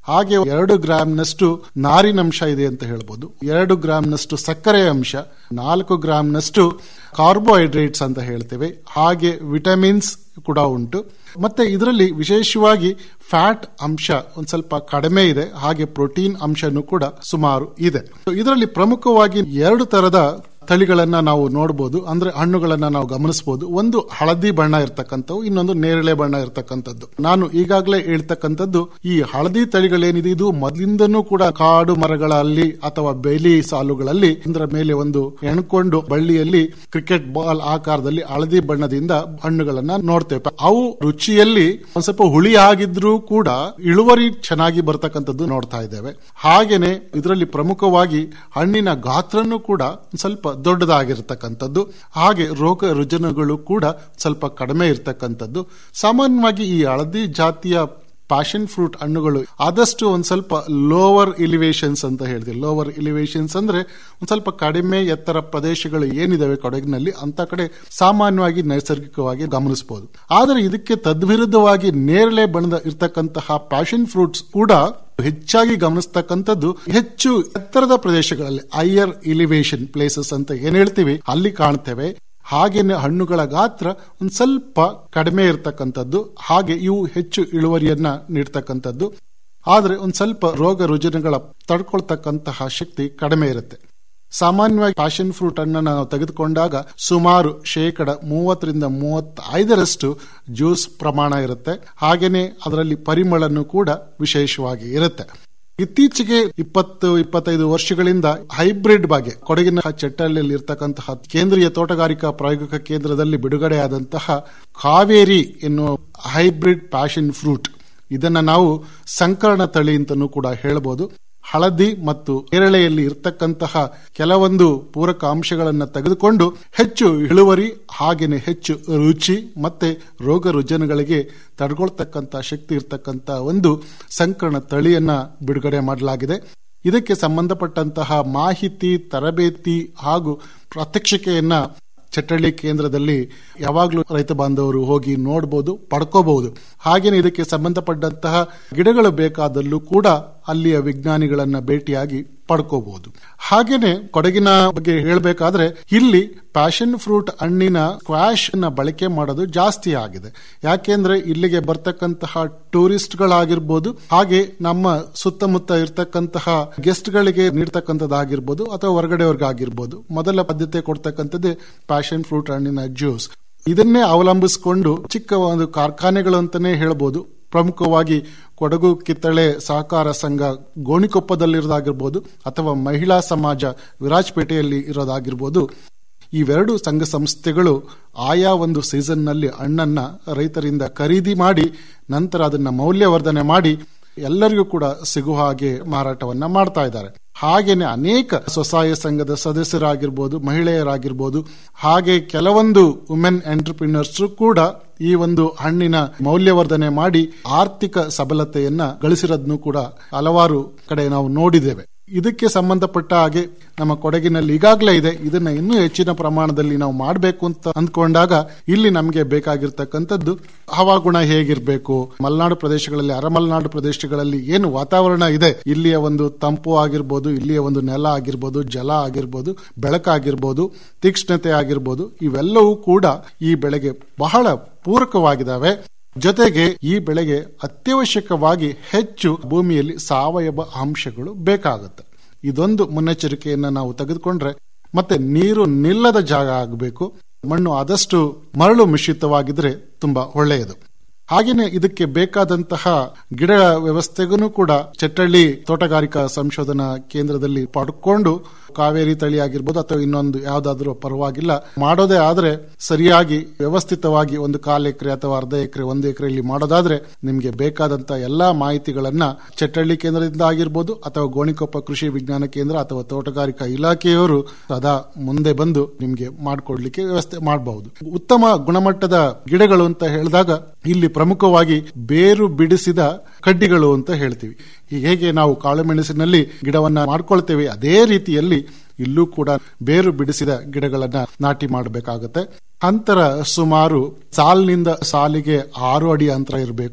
ಹಾಗೆ ಎರಡು ಗ್ರಾಂನಷ್ಟು ನಾರಿನಂಶ ಇದೆ ಅಂತ ಹೇಳ್ಬೋದು ಎರಡು ಗ್ರಾಂನಷ್ಟು ಸಕ್ಕರೆ ಅಂಶ ನಾಲ್ಕು ಗ್ರಾಂನಷ್ಟು ಕಾರ್ಬೋಹೈಡ್ರೇಟ್ಸ್ ಅಂತ ಹೇಳ್ತೇವೆ ಹಾಗೆ ವಿಟಮಿನ್ಸ್ ಕೂಡ ಉಂಟು ಮತ್ತೆ ಇದರಲ್ಲಿ ವಿಶೇಷವಾಗಿ ಫ್ಯಾಟ್ ಅಂಶ ಒಂದ್ ಸ್ವಲ್ಪ ಕಡಿಮೆ ಇದೆ ಹಾಗೆ ಪ್ರೋಟೀನ್ ಅಂಶನೂ ಕೂಡ ಸುಮಾರು ಇದೆ ಇದರಲ್ಲಿ ಪ್ರಮುಖವಾಗಿ ಎರಡು ತರದ ತಳಿಗಳನ್ನ ನಾವು ನೋಡಬಹುದು ಅಂದ್ರೆ ಹಣ್ಣುಗಳನ್ನ ನಾವು ಗಮನಿಸಬಹುದು ಒಂದು ಹಳದಿ ಬಣ್ಣ ಇರ್ತಕ್ಕಂಥವು ಇನ್ನೊಂದು ನೇರಳೆ ಬಣ್ಣ ಇರ್ತಕ್ಕಂಥದ್ದು ನಾನು ಈಗಾಗಲೇ ಹೇಳ್ತಕ್ಕಂಥದ್ದು ಈ ಹಳದಿ ತಳಿಗಳೇನಿದೆ ಇದು ಮೊದಲಿಂದನೂ ಕೂಡ ಕಾಡು ಮರಗಳಲ್ಲಿ ಅಥವಾ ಬೇಲಿ ಸಾಲುಗಳಲ್ಲಿ ಇದರ ಮೇಲೆ ಒಂದು ಎಣ್ಕೊಂಡು ಬಳ್ಳಿಯಲ್ಲಿ ಕ್ರಿಕೆಟ್ ಬಾಲ್ ಆಕಾರದಲ್ಲಿ ಹಳದಿ ಬಣ್ಣದಿಂದ ಹಣ್ಣುಗಳನ್ನ ನೋಡ್ತೇವೆ ಅವು ರುಚಿಯಲ್ಲಿ ಒಂದ್ ಸ್ವಲ್ಪ ಹುಳಿ ಆಗಿದ್ರೂ ಕೂಡ ಇಳುವರಿ ಚೆನ್ನಾಗಿ ಬರ್ತಕ್ಕಂಥದ್ದು ನೋಡ್ತಾ ಇದ್ದೇವೆ ಹಾಗೇನೆ ಇದರಲ್ಲಿ ಪ್ರಮುಖವಾಗಿ ಹಣ್ಣಿನ ಗಾತ್ರನೂ ಕೂಡ ಒಂದ್ ಸ್ವಲ್ಪ ದೊಡ್ಡದಾಗಿರ್ತಕ್ಕಂಥದ್ದು ಹಾಗೆ ರೋಗ ರುಜಿನಗಳು ಕೂಡ ಸ್ವಲ್ಪ ಕಡಿಮೆ ಇರ್ತಕ್ಕಂಥದ್ದು ಸಾಮಾನ್ಯವಾಗಿ ಈ ಹಳದಿ ಜಾತಿಯ ಪ್ಯಾಷನ್ ಫ್ರೂಟ್ ಹಣ್ಣುಗಳು ಆದಷ್ಟು ಒಂದ್ ಸ್ವಲ್ಪ ಲೋವರ್ ಇಲಿವೇಶನ್ಸ್ ಅಂತ ಹೇಳ್ತೀವಿ ಲೋವರ್ ಇಲಿವೇಶನ್ಸ್ ಅಂದ್ರೆ ಒಂದ್ ಸ್ವಲ್ಪ ಕಡಿಮೆ ಎತ್ತರ ಪ್ರದೇಶಗಳು ಏನಿದಾವೆ ಕೊಡಗಿನಲ್ಲಿ ಅಂತ ಕಡೆ ಸಾಮಾನ್ಯವಾಗಿ ನೈಸರ್ಗಿಕವಾಗಿ ಗಮನಿಸಬಹುದು ಆದರೆ ಇದಕ್ಕೆ ತದ್ವಿರುದ್ಧವಾಗಿ ನೇರಳೆ ಬಣ್ಣದ ಇರ್ತಕ್ಕಂತಹ ಪ್ಯಾಷನ್ ಫ್ರೂಟ್ಸ್ ಕೂಡ ಹೆಚ್ಚಾಗಿ ಗಮನಿಸ್ತಕ್ಕಂಥದ್ದು ಹೆಚ್ಚು ಎತ್ತರದ ಪ್ರದೇಶಗಳಲ್ಲಿ ಹೈಯರ್ ಇಲಿವೇಶನ್ ಪ್ಲೇಸಸ್ ಅಂತ ಏನ್ ಹೇಳ್ತೀವಿ ಅಲ್ಲಿ ಕಾಣ್ತೇವೆ ಹಾಗೇನೆ ಹಣ್ಣುಗಳ ಗಾತ್ರ ಒಂದ್ ಸ್ವಲ್ಪ ಕಡಿಮೆ ಇರತಕ್ಕಂಥದ್ದು ಹಾಗೆ ಇವು ಹೆಚ್ಚು ಇಳುವರಿಯನ್ನ ನೀಡ್ತಕ್ಕಂಥದ್ದು ಆದ್ರೆ ಒಂದ್ ಸ್ವಲ್ಪ ರೋಗ ರುಜಿನಗಳ ತಡ್ಕೊಳ್ತಕ್ಕಂತಹ ಶಕ್ತಿ ಕಡಿಮೆ ಇರುತ್ತೆ ಸಾಮಾನ್ಯವಾಗಿ ಪ್ಯಾಷನ್ ಫ್ರೂಟ್ ಹಣ್ಣನ್ನು ನಾವು ತೆಗೆದುಕೊಂಡಾಗ ಸುಮಾರು ಶೇಕಡ ಮೂವತ್ತರಿಂದ ಮೂವತ್ತೈದರಷ್ಟು ಜ್ಯೂಸ್ ಪ್ರಮಾಣ ಇರುತ್ತೆ ಹಾಗೇನೆ ಅದರಲ್ಲಿ ಪರಿಮಳನು ಕೂಡ ವಿಶೇಷವಾಗಿ ಇರುತ್ತೆ ಇತ್ತೀಚೆಗೆ ಇಪ್ಪತ್ತು ಇಪ್ಪತ್ತೈದು ವರ್ಷಗಳಿಂದ ಹೈಬ್ರಿಡ್ ಬಗ್ಗೆ ಕೊಡಗಿನ ಚಟ್ಟಳ್ಳಿಯಲ್ಲಿ ಇರತಕ್ಕಂತಹ ಕೇಂದ್ರೀಯ ತೋಟಗಾರಿಕಾ ಪ್ರಾಯೋಗಿಕ ಕೇಂದ್ರದಲ್ಲಿ ಬಿಡುಗಡೆಯಾದಂತಹ ಕಾವೇರಿ ಎನ್ನುವ ಹೈಬ್ರಿಡ್ ಪ್ಯಾಷನ್ ಫ್ರೂಟ್ ಇದನ್ನ ನಾವು ಸಂಕರಣ ತಳಿ ಅಂತಲೂ ಕೂಡ ಹೇಳಬಹುದು ಹಳದಿ ಮತ್ತು ನೇರಳೆಯಲ್ಲಿ ಇರ್ತಕ್ಕಂತಹ ಕೆಲವೊಂದು ಪೂರಕ ಅಂಶಗಳನ್ನು ತೆಗೆದುಕೊಂಡು ಹೆಚ್ಚು ಇಳುವರಿ ಹಾಗೇನೆ ಹೆಚ್ಚು ರುಚಿ ಮತ್ತೆ ರೋಗ ರುಜಿನಗಳಿಗೆ ತಡ್ಕೊಳ್ತಕ್ಕಂತ ಶಕ್ತಿ ಇರ್ತಕ್ಕಂತ ಒಂದು ಸಂಕರಣ ತಳಿಯನ್ನ ಬಿಡುಗಡೆ ಮಾಡಲಾಗಿದೆ ಇದಕ್ಕೆ ಸಂಬಂಧಪಟ್ಟಂತಹ ಮಾಹಿತಿ ತರಬೇತಿ ಹಾಗೂ ಪ್ರಾತ್ಯಕ್ಷಿಕೆಯನ್ನ ಚಟ್ಟಳ್ಳಿ ಕೇಂದ್ರದಲ್ಲಿ ಯಾವಾಗಲೂ ರೈತ ಬಾಂಧವರು ಹೋಗಿ ನೋಡಬಹುದು ಪಡ್ಕೋಬಹುದು ಹಾಗೇನೆ ಇದಕ್ಕೆ ಸಂಬಂಧಪಟ್ಟಂತಹ ಗಿಡಗಳು ಬೇಕಾದಲ್ಲೂ ಕೂಡ ಅಲ್ಲಿಯ ವಿಜ್ಞಾನಿಗಳನ್ನ ಭೇಟಿಯಾಗಿ ಪಡ್ಕೋಬಹುದು ಹಾಗೇನೆ ಕೊಡಗಿನ ಬಗ್ಗೆ ಹೇಳಬೇಕಾದ್ರೆ ಇಲ್ಲಿ ಪ್ಯಾಷನ್ ಫ್ರೂಟ್ ಹಣ್ಣಿನ ಸ್ಕ್ವಾಶ್ ನ ಬಳಕೆ ಮಾಡೋದು ಜಾಸ್ತಿ ಆಗಿದೆ ಯಾಕೆಂದ್ರೆ ಇಲ್ಲಿಗೆ ಬರ್ತಕ್ಕಂತಹ ಟೂರಿಸ್ಟ್ ಗಳಾಗಿರ್ಬೋದು ಹಾಗೆ ನಮ್ಮ ಸುತ್ತಮುತ್ತ ಇರ್ತಕ್ಕಂತಹ ಗೆಸ್ಟ್ ಗಳಿಗೆ ನೀಡ್ತಕ್ಕಂಥದ್ದಾಗಿರ್ಬೋದು ಅಥವಾ ಹೊರಗಡೆಯವ್ರಿಗಾಗಿರ್ಬೋದು ಮೊದಲ ಆದ್ಯತೆ ಕೊಡ್ತಕ್ಕಂಥದ್ದೇ ಪ್ಯಾಷನ್ ಫ್ರೂಟ್ ಹಣ್ಣಿನ ಜ್ಯೂಸ್ ಇದನ್ನೇ ಅವಲಂಬಿಸಿಕೊಂಡು ಚಿಕ್ಕ ಒಂದು ಕಾರ್ಖಾನೆಗಳು ಅಂತಾನೆ ಹೇಳ್ಬೋದು ಪ್ರಮುಖವಾಗಿ ಕೊಡಗು ಕಿತ್ತಳೆ ಸಹಕಾರ ಸಂಘ ಗೋಣಿಕೊಪ್ಪದಲ್ಲಿರೋದಾಗಿರ್ಬೋದು ಅಥವಾ ಮಹಿಳಾ ಸಮಾಜ ವಿರಾಜಪೇಟೆಯಲ್ಲಿ ಇರೋದಾಗಿರ್ಬೋದು ಇವೆರಡು ಸಂಘ ಸಂಸ್ಥೆಗಳು ಆಯಾ ಒಂದು ಸೀಸನ್ನಲ್ಲಿ ಹಣ್ಣನ್ನ ರೈತರಿಂದ ಖರೀದಿ ಮಾಡಿ ನಂತರ ಅದನ್ನ ಮೌಲ್ಯವರ್ಧನೆ ಮಾಡಿ ಎಲ್ಲರಿಗೂ ಕೂಡ ಸಿಗುವ ಹಾಗೆ ಮಾರಾಟವನ್ನ ಮಾಡ್ತಾ ಇದ್ದಾರೆ ಹಾಗೇನೆ ಅನೇಕ ಸ್ವಸಹಾಯ ಸಂಘದ ಸದಸ್ಯರಾಗಿರ್ಬೋದು ಮಹಿಳೆಯರಾಗಿರ್ಬೋದು ಹಾಗೆ ಕೆಲವೊಂದು ವುಮೆನ್ ಎಂಟರ್ಪ್ರಿನರ್ಸ್ ಕೂಡ ಈ ಒಂದು ಹಣ್ಣಿನ ಮೌಲ್ಯವರ್ಧನೆ ಮಾಡಿ ಆರ್ಥಿಕ ಸಬಲತೆಯನ್ನ ಗಳಿಸಿರೋದನ್ನು ಕೂಡ ಹಲವಾರು ಕಡೆ ನಾವು ನೋಡಿದ್ದೇವೆ ಇದಕ್ಕೆ ಸಂಬಂಧಪಟ್ಟ ಹಾಗೆ ನಮ್ಮ ಕೊಡಗಿನಲ್ಲಿ ಈಗಾಗಲೇ ಇದೆ ಇದನ್ನ ಇನ್ನೂ ಹೆಚ್ಚಿನ ಪ್ರಮಾಣದಲ್ಲಿ ನಾವು ಮಾಡಬೇಕು ಅಂತ ಅಂದ್ಕೊಂಡಾಗ ಇಲ್ಲಿ ನಮಗೆ ಬೇಕಾಗಿರ್ತಕ್ಕಂಥದ್ದು ಹವಾಗುಣ ಹೇಗಿರಬೇಕು ಮಲೆನಾಡು ಪ್ರದೇಶಗಳಲ್ಲಿ ಅರಮಲೆನಾಡು ಪ್ರದೇಶಗಳಲ್ಲಿ ಏನು ವಾತಾವರಣ ಇದೆ ಇಲ್ಲಿಯ ಒಂದು ತಂಪು ಆಗಿರ್ಬೋದು ಇಲ್ಲಿಯ ಒಂದು ನೆಲ ಆಗಿರ್ಬೋದು ಜಲ ಆಗಿರ್ಬೋದು ಬೆಳಕಾಗಿರ್ಬೋದು ತೀಕ್ಷ್ಣತೆ ಆಗಿರ್ಬೋದು ಇವೆಲ್ಲವೂ ಕೂಡ ಈ ಬೆಳೆಗೆ ಬಹಳ ಪೂರಕವಾಗಿದ್ದಾವೆ ಜೊತೆಗೆ ಈ ಬೆಳೆಗೆ ಅತ್ಯವಶ್ಯಕವಾಗಿ ಹೆಚ್ಚು ಭೂಮಿಯಲ್ಲಿ ಸಾವಯವ ಅಂಶಗಳು ಬೇಕಾಗುತ್ತೆ ಇದೊಂದು ಮುನ್ನೆಚ್ಚರಿಕೆಯನ್ನ ನಾವು ತೆಗೆದುಕೊಂಡ್ರೆ ಮತ್ತೆ ನೀರು ನಿಲ್ಲದ ಜಾಗ ಆಗಬೇಕು ಮಣ್ಣು ಆದಷ್ಟು ಮರಳು ಮಿಶ್ರಿತವಾಗಿದ್ರೆ ತುಂಬಾ ಒಳ್ಳೆಯದು ಹಾಗೇನೆ ಇದಕ್ಕೆ ಬೇಕಾದಂತಹ ಗಿಡ ವ್ಯವಸ್ಥೆಗೂ ಕೂಡ ಚಟ್ಟಳ್ಳಿ ತೋಟಗಾರಿಕಾ ಸಂಶೋಧನಾ ಕೇಂದ್ರದಲ್ಲಿ ಪಡ್ಕೊಂಡು ಕಾವೇರಿ ತಳಿ ಆಗಿರ್ಬೋದು ಅಥವಾ ಇನ್ನೊಂದು ಯಾವ್ದಾದ್ರೂ ಪರವಾಗಿಲ್ಲ ಮಾಡೋದೇ ಆದ್ರೆ ಸರಿಯಾಗಿ ವ್ಯವಸ್ಥಿತವಾಗಿ ಒಂದು ಕಾಲ್ ಎಕರೆ ಅಥವಾ ಅರ್ಧ ಎಕರೆ ಒಂದು ಎಕರೆಯಲ್ಲಿ ಮಾಡೋದಾದ್ರೆ ನಿಮ್ಗೆ ಬೇಕಾದಂತ ಎಲ್ಲಾ ಮಾಹಿತಿಗಳನ್ನ ಚಟ್ಟಳ್ಳಿ ಕೇಂದ್ರದಿಂದ ಆಗಿರ್ಬೋದು ಅಥವಾ ಗೋಣಿಕೊಪ್ಪ ಕೃಷಿ ವಿಜ್ಞಾನ ಕೇಂದ್ರ ಅಥವಾ ತೋಟಗಾರಿಕಾ ಇಲಾಖೆಯವರು ಸದಾ ಮುಂದೆ ಬಂದು ನಿಮ್ಗೆ ಮಾಡಿಕೊಡ್ಲಿಕ್ಕೆ ವ್ಯವಸ್ಥೆ ಮಾಡಬಹುದು ಉತ್ತಮ ಗುಣಮಟ್ಟದ ಗಿಡಗಳು ಅಂತ ಹೇಳಿದಾಗ ಇಲ್ಲಿ ಪ್ರಮುಖವಾಗಿ ಬೇರು ಬಿಡಿಸಿದ ಕಡ್ಡಿಗಳು ಅಂತ ಹೇಳ್ತೀವಿ ಹೇಗೆ ನಾವು ಕಾಳುಮೆಣಸಿನಲ್ಲಿ ಗಿಡವನ್ನ ಮಾಡ್ಕೊಳ್ತೇವೆ ಅದೇ ರೀತಿಯಲ್ಲಿ ಇಲ್ಲೂ ಕೂಡ ಬೇರು ಬಿಡಿಸಿದ ಗಿಡಗಳನ್ನ ನಾಟಿ ಮಾಡಬೇಕಾಗುತ್ತೆ ಅಂತರ ಸುಮಾರು ಸಾಲಿನಿಂದ ಸಾಲಿಗೆ ಆರು ಅಡಿ ಅಂತರ ಇರಬೇಕು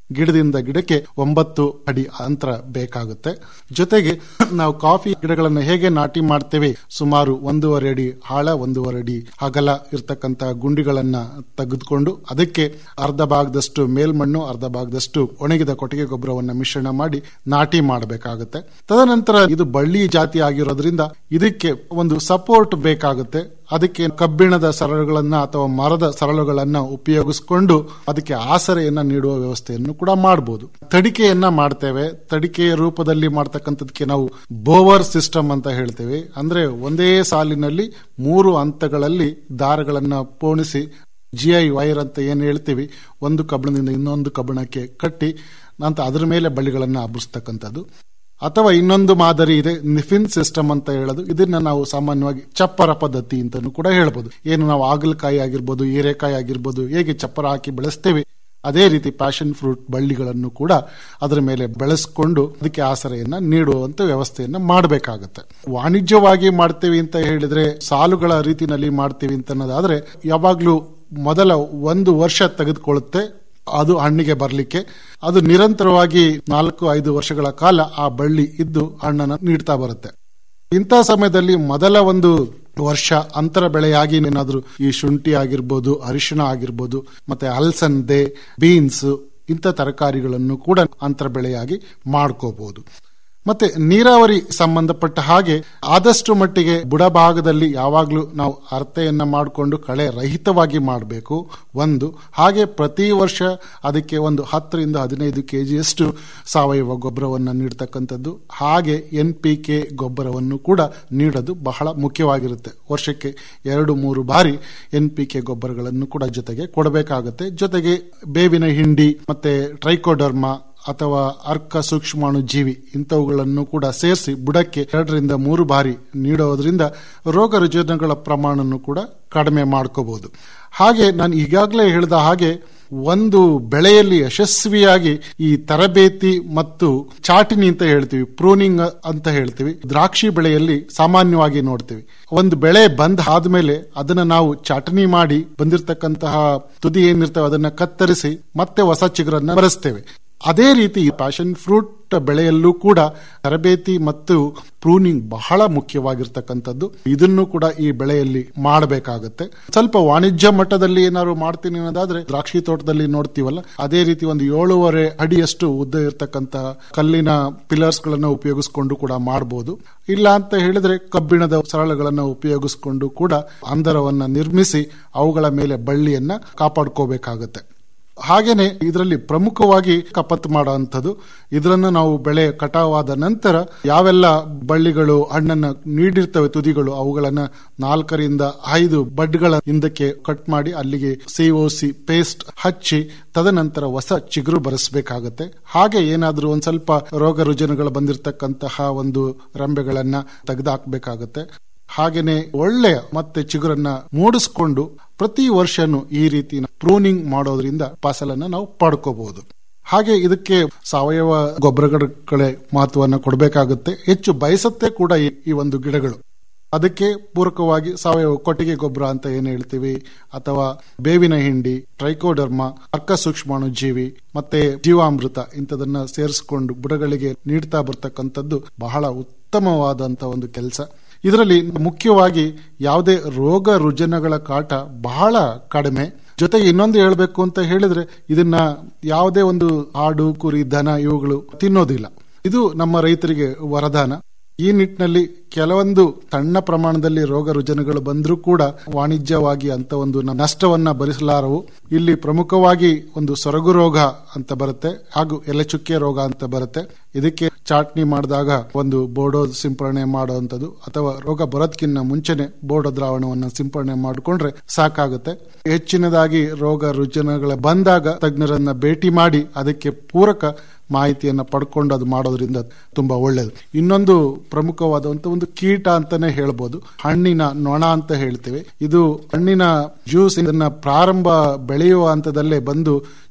ಗಿಡದಿಂದ ಗಿಡಕ್ಕೆ ಒಂಬತ್ತು ಅಡಿ ಅಂತರ ಬೇಕಾಗುತ್ತೆ ಜೊತೆಗೆ ನಾವು ಕಾಫಿ ಗಿಡಗಳನ್ನು ಹೇಗೆ ನಾಟಿ ಮಾಡ್ತೇವೆ ಸುಮಾರು ಒಂದೂವರೆ ಅಡಿ ಆಳ ಒಂದೂವರೆ ಅಡಿ ಅಗಲ ಇರ್ತಕ್ಕಂತಹ ಗುಂಡಿಗಳನ್ನ ತೆಗೆದುಕೊಂಡು ಅದಕ್ಕೆ ಅರ್ಧ ಭಾಗದಷ್ಟು ಮೇಲ್ಮಣ್ಣು ಅರ್ಧ ಭಾಗದಷ್ಟು ಒಣಗಿದ ಕೊಟ್ಟಿಗೆ ಗೊಬ್ಬರವನ್ನ ಮಿಶ್ರಣ ಮಾಡಿ ನಾಟಿ ಮಾಡಬೇಕಾಗುತ್ತೆ ತದನಂತರ ಇದು ಬಳ್ಳಿ ಜಾತಿ ಆಗಿರೋದ್ರಿಂದ ಇದಕ್ಕೆ ಒಂದು ಸಪೋರ್ಟ್ ಬೇಕಾಗುತ್ತೆ ಅದಕ್ಕೆ ಕಬ್ಬಿಣದ ಸರಳುಗಳನ್ನ ಅಥವಾ ಮರದ ಸರಳುಗಳನ್ನ ಉಪಯೋಗಿಸಿಕೊಂಡು ಅದಕ್ಕೆ ಆಸರೆಯನ್ನ ನೀಡುವ ವ್ಯವಸ್ಥೆಯನ್ನು ಕೂಡ ಮಾಡಬಹುದು ತಡಿಕೆಯನ್ನ ಮಾಡ್ತೇವೆ ತಡಿಕೆಯ ರೂಪದಲ್ಲಿ ಮಾಡ್ತಕ್ಕಂಥದಕ್ಕೆ ನಾವು ಬೋವರ್ ಸಿಸ್ಟಮ್ ಅಂತ ಹೇಳ್ತೇವೆ ಅಂದ್ರೆ ಒಂದೇ ಸಾಲಿನಲ್ಲಿ ಮೂರು ಹಂತಗಳಲ್ಲಿ ದಾರಗಳನ್ನ ಪೋಣಿಸಿ ಜಿಐ ವೈರ್ ಅಂತ ಏನ್ ಹೇಳ್ತೀವಿ ಒಂದು ಕಬ್ಬಣದಿಂದ ಇನ್ನೊಂದು ಕಬ್ಬಣಕ್ಕೆ ಕಟ್ಟಿ ನಂತರ ಅದರ ಮೇಲೆ ಬಳ್ಳಿಗಳನ್ನ ಹಬ್ಬಿಸ್ತಕ್ಕಂಥದ್ದು ಅಥವಾ ಇನ್ನೊಂದು ಮಾದರಿ ಇದೆ ನಿಫಿನ್ ಸಿಸ್ಟಮ್ ಅಂತ ಹೇಳೋದು ಇದನ್ನ ನಾವು ಸಾಮಾನ್ಯವಾಗಿ ಚಪ್ಪರ ಪದ್ಧತಿ ಅಂತಾನು ಕೂಡ ಹೇಳ್ಬೋದು ಏನು ನಾವು ಆಗಲಕಾಯಿ ಆಗಿರ್ಬೋದು ಹೀರೆಕಾಯಿ ಆಗಿರ್ಬೋದು ಹೇಗೆ ಚಪ್ಪರ ಹಾಕಿ ಬೆಳೆಸ್ತೇವೆ ಅದೇ ರೀತಿ ಪ್ಯಾಷನ್ ಫ್ರೂಟ್ ಬಳ್ಳಿಗಳನ್ನು ಕೂಡ ಅದರ ಮೇಲೆ ಬೆಳೆಸ್ಕೊಂಡು ಅದಕ್ಕೆ ಆಸರೆಯನ್ನ ನೀಡುವಂತ ವ್ಯವಸ್ಥೆಯನ್ನ ಮಾಡಬೇಕಾಗುತ್ತೆ ವಾಣಿಜ್ಯವಾಗಿ ಮಾಡ್ತೇವೆ ಅಂತ ಹೇಳಿದ್ರೆ ಸಾಲುಗಳ ರೀತಿನಲ್ಲಿ ಮಾಡ್ತೀವಿ ಅಂತ ಅನ್ನೋದಾದ್ರೆ ಯಾವಾಗ್ಲೂ ಮೊದಲ ಒಂದು ವರ್ಷ ತೆಗೆದುಕೊಳ್ಳುತ್ತೆ ಅದು ಹಣ್ಣಿಗೆ ಬರಲಿಕ್ಕೆ ಅದು ನಿರಂತರವಾಗಿ ನಾಲ್ಕು ಐದು ವರ್ಷಗಳ ಕಾಲ ಆ ಬಳ್ಳಿ ಇದ್ದು ಹಣ್ಣನ್ನು ನೀಡ್ತಾ ಬರುತ್ತೆ ಇಂಥ ಸಮಯದಲ್ಲಿ ಮೊದಲ ಒಂದು ವರ್ಷ ಅಂತರ ಬೆಳೆಯಾಗಿ ಏನಾದರೂ ಈ ಶುಂಠಿ ಆಗಿರ್ಬೋದು ಅರಿಶಿಣ ಆಗಿರ್ಬೋದು ಮತ್ತೆ ಅಲಸಂದೆ ಬೀನ್ಸ್ ಇಂಥ ತರಕಾರಿಗಳನ್ನು ಕೂಡ ಅಂತರ ಬೆಳೆಯಾಗಿ ಮಾಡ್ಕೋಬಹುದು ಮತ್ತೆ ನೀರಾವರಿ ಸಂಬಂಧಪಟ್ಟ ಹಾಗೆ ಆದಷ್ಟು ಮಟ್ಟಿಗೆ ಬುಡಭಾಗದಲ್ಲಿ ಯಾವಾಗಲೂ ನಾವು ಅರ್ತೆಯನ್ನ ಮಾಡಿಕೊಂಡು ಕಳೆ ರಹಿತವಾಗಿ ಮಾಡಬೇಕು ಒಂದು ಹಾಗೆ ಪ್ರತಿ ವರ್ಷ ಅದಕ್ಕೆ ಒಂದು ಹತ್ತರಿಂದ ಹದಿನೈದು ಕೆಜಿಯಷ್ಟು ಸಾವಯವ ಗೊಬ್ಬರವನ್ನು ನೀಡತಕ್ಕಂಥದ್ದು ಹಾಗೆ ಎನ್ ಪಿ ಕೆ ಗೊಬ್ಬರವನ್ನು ಕೂಡ ನೀಡೋದು ಬಹಳ ಮುಖ್ಯವಾಗಿರುತ್ತೆ ವರ್ಷಕ್ಕೆ ಎರಡು ಮೂರು ಬಾರಿ ಎನ್ ಪಿ ಕೆ ಗೊಬ್ಬರಗಳನ್ನು ಕೂಡ ಜೊತೆಗೆ ಕೊಡಬೇಕಾಗುತ್ತೆ ಜೊತೆಗೆ ಬೇವಿನ ಹಿಂಡಿ ಮತ್ತೆ ಟ್ರೈಕೋಡರ್ಮಾ ಅಥವಾ ಅರ್ಕ ಸೂಕ್ಷ್ಮಾಣು ಜೀವಿ ಇಂಥವುಗಳನ್ನು ಕೂಡ ಸೇರಿಸಿ ಬುಡಕ್ಕೆ ಎರಡರಿಂದ ಮೂರು ಬಾರಿ ನೀಡೋದ್ರಿಂದ ರೋಗ ರುಜಿನಗಳ ಪ್ರಮಾಣವನ್ನು ಕೂಡ ಕಡಿಮೆ ಮಾಡ್ಕೋಬಹುದು ಹಾಗೆ ನಾನು ಈಗಾಗಲೇ ಹೇಳಿದ ಹಾಗೆ ಒಂದು ಬೆಳೆಯಲ್ಲಿ ಯಶಸ್ವಿಯಾಗಿ ಈ ತರಬೇತಿ ಮತ್ತು ಚಾಟಿನಿ ಅಂತ ಹೇಳ್ತೀವಿ ಪ್ರೂನಿಂಗ್ ಅಂತ ಹೇಳ್ತೀವಿ ದ್ರಾಕ್ಷಿ ಬೆಳೆಯಲ್ಲಿ ಸಾಮಾನ್ಯವಾಗಿ ನೋಡ್ತೀವಿ ಒಂದು ಬೆಳೆ ಬಂದ್ ಆದ್ಮೇಲೆ ಅದನ್ನ ನಾವು ಚಾಟನಿ ಮಾಡಿ ಬಂದಿರತಕ್ಕಂತಹ ತುದಿ ಏನಿರ್ತವೆ ಅದನ್ನ ಕತ್ತರಿಸಿ ಮತ್ತೆ ಹೊಸ ಚಿಗುರನ್ನ ಬರೆಸ್ತೇವೆ ಅದೇ ರೀತಿ ಪ್ಯಾಷನ್ ಫ್ರೂಟ್ ಬೆಳೆಯಲ್ಲೂ ಕೂಡ ತರಬೇತಿ ಮತ್ತು ಪ್ರೂನಿಂಗ್ ಬಹಳ ಮುಖ್ಯವಾಗಿರ್ತಕ್ಕಂಥದ್ದು ಇದನ್ನು ಕೂಡ ಈ ಬೆಳೆಯಲ್ಲಿ ಮಾಡಬೇಕಾಗುತ್ತೆ ಸ್ವಲ್ಪ ವಾಣಿಜ್ಯ ಮಟ್ಟದಲ್ಲಿ ಏನಾದ್ರು ಮಾಡ್ತೀನಿ ಅನ್ನೋದಾದ್ರೆ ದ್ರಾಕ್ಷಿ ತೋಟದಲ್ಲಿ ನೋಡ್ತೀವಲ್ಲ ಅದೇ ರೀತಿ ಒಂದು ಏಳೂವರೆ ಅಡಿಯಷ್ಟು ಉದ್ದ ಇರತಕ್ಕಂತಹ ಕಲ್ಲಿನ ಪಿಲ್ಲರ್ಸ್ ಗಳನ್ನ ಉಪಯೋಗಿಸಿಕೊಂಡು ಕೂಡ ಮಾಡಬಹುದು ಇಲ್ಲ ಅಂತ ಹೇಳಿದ್ರೆ ಕಬ್ಬಿಣದ ಸರಳುಗಳನ್ನ ಉಪಯೋಗಿಸಿಕೊಂಡು ಕೂಡ ಅಂತರವನ್ನ ನಿರ್ಮಿಸಿ ಅವುಗಳ ಮೇಲೆ ಬಳ್ಳಿಯನ್ನ ಕಾಪಾಡ್ಕೋಬೇಕಾಗತ್ತೆ ಹಾಗೇನೆ ಇದರಲ್ಲಿ ಪ್ರಮುಖವಾಗಿ ಕಪತ್ ಮಾಡುವಂಥದ್ದು ಇದರನ್ನು ನಾವು ಬೆಳೆ ಕಟಾವಾದ ನಂತರ ಯಾವೆಲ್ಲ ಬಳ್ಳಿಗಳು ಹಣ್ಣನ್ನ ನೀಡಿರ್ತವೆ ತುದಿಗಳು ಅವುಗಳನ್ನ ನಾಲ್ಕರಿಂದ ಐದು ಬಡ್ಗಳ ಹಿಂದಕ್ಕೆ ಕಟ್ ಮಾಡಿ ಅಲ್ಲಿಗೆ ಸಿಒಸಿ ಪೇಸ್ಟ್ ಹಚ್ಚಿ ತದನಂತರ ಹೊಸ ಚಿಗುರು ಬರೆಸಬೇಕಾಗತ್ತೆ ಹಾಗೆ ಏನಾದ್ರೂ ಒಂದ್ ಸ್ವಲ್ಪ ರೋಗ ರುಜಿನಗಳು ಬಂದಿರತಕ್ಕಂತಹ ಒಂದು ರಂಬೆಗಳನ್ನ ತೆಗೆದುಹಾಕ್ಬೇಕಾಗತ್ತೆ ಹಾಗೇನೆ ಒಳ್ಳೆಯ ಮತ್ತೆ ಚಿಗುರನ್ನ ಮೂಡಿಸ್ಕೊಂಡು ಪ್ರತಿ ವರ್ಷನೂ ಈ ರೀತಿ ಪ್ರೂನಿಂಗ್ ಮಾಡೋದ್ರಿಂದ ಫಸಲನ್ನ ನಾವು ಪಡ್ಕೋಬಹುದು ಹಾಗೆ ಇದಕ್ಕೆ ಸಾವಯವ ಗೊಬ್ಬರಗಳ ಕಡೆ ಮಹತ್ವವನ್ನು ಕೊಡಬೇಕಾಗುತ್ತೆ ಹೆಚ್ಚು ಬಯಸತ್ತೆ ಕೂಡ ಈ- ಈ ಒಂದು ಗಿಡಗಳು ಅದಕ್ಕೆ ಪೂರಕವಾಗಿ ಸಾವಯವ ಕೊಟ್ಟಿಗೆ ಗೊಬ್ಬರ ಅಂತ ಏನ್ ಹೇಳ್ತೀವಿ ಅಥವಾ ಬೇವಿನ ಹಿಂಡಿ ಟ್ರೈಕೋಡರ್ಮ ಅರ್ಕ ಸೂಕ್ಷ್ಮಾಣು ಜೀವಿ ಮತ್ತೆ ಜೀವಾಮೃತ ಇಂಥದನ್ನ ಸೇರಿಸಿಕೊಂಡು ಬುಡಗಳಿಗೆ ನೀಡ್ತಾ ಬರ್ತಕ್ಕಂಥದ್ದು ಬಹಳ ಉತ್ತಮವಾದಂತ ಒಂದು ಕೆಲಸ ಇದರಲ್ಲಿ ಮುಖ್ಯವಾಗಿ ಯಾವುದೇ ರೋಗ ರುಜಿನಗಳ ಕಾಟ ಬಹಳ ಕಡಿಮೆ ಜೊತೆಗೆ ಇನ್ನೊಂದು ಹೇಳಬೇಕು ಅಂತ ಹೇಳಿದ್ರೆ ಇದನ್ನ ಯಾವುದೇ ಒಂದು ಆಡು ಕುರಿ ದನ ಇವುಗಳು ತಿನ್ನೋದಿಲ್ಲ ಇದು ನಮ್ಮ ರೈತರಿಗೆ ವರದಾನ ಈ ನಿಟ್ಟಿನಲ್ಲಿ ಕೆಲವೊಂದು ಸಣ್ಣ ಪ್ರಮಾಣದಲ್ಲಿ ರೋಗ ರುಜಿನಗಳು ಬಂದರೂ ಕೂಡ ವಾಣಿಜ್ಯವಾಗಿ ಅಂತ ಒಂದು ನಷ್ಟವನ್ನ ಭರಿಸಲಾರವು ಇಲ್ಲಿ ಪ್ರಮುಖವಾಗಿ ಒಂದು ಸೊರಗು ರೋಗ ಅಂತ ಬರುತ್ತೆ ಹಾಗೂ ಎಲೆ ಚುಕ್ಕೆ ರೋಗ ಅಂತ ಬರುತ್ತೆ ಇದಕ್ಕೆ ಚಾಟ್ನಿ ಮಾಡಿದಾಗ ಒಂದು ಬೋಡೋ ಸಿಂಪರಣೆ ಮಾಡುವಂಥದ್ದು ಅಥವಾ ರೋಗ ಬರೋದಕ್ಕಿಂತ ಮುಂಚೆನೆ ಬೋಡೋ ದ್ರಾವಣವನ್ನು ಸಿಂಪರಣೆ ಮಾಡಿಕೊಂಡ್ರೆ ಸಾಕಾಗುತ್ತೆ ಹೆಚ್ಚಿನದಾಗಿ ರೋಗ ರುಜಿನಗಳ ಬಂದಾಗ ತಜ್ಞರನ್ನ ಭೇಟಿ ಮಾಡಿ ಅದಕ್ಕೆ ಪೂರಕ ಮಾಹಿತಿಯನ್ನ ಪಡ್ಕೊಂಡು ಅದು ಮಾಡೋದ್ರಿಂದ ತುಂಬಾ ಒಳ್ಳೇದು ಇನ್ನೊಂದು ಪ್ರಮುಖವಾದಂತ ಒಂದು ಕೀಟ ಅಂತಾನೆ ಹೇಳ್ಬೋದು ಹಣ್ಣಿನ ನೊಣ ಅಂತ ಹೇಳ್ತೇವೆ ಇದು ಹಣ್ಣಿನ ಜ್ಯೂಸ್ ಇದನ್ನ ಪ್ರಾರಂಭ ಬೆಳೆಯುವ ಹಂತದಲ್ಲೇ ಬಂದು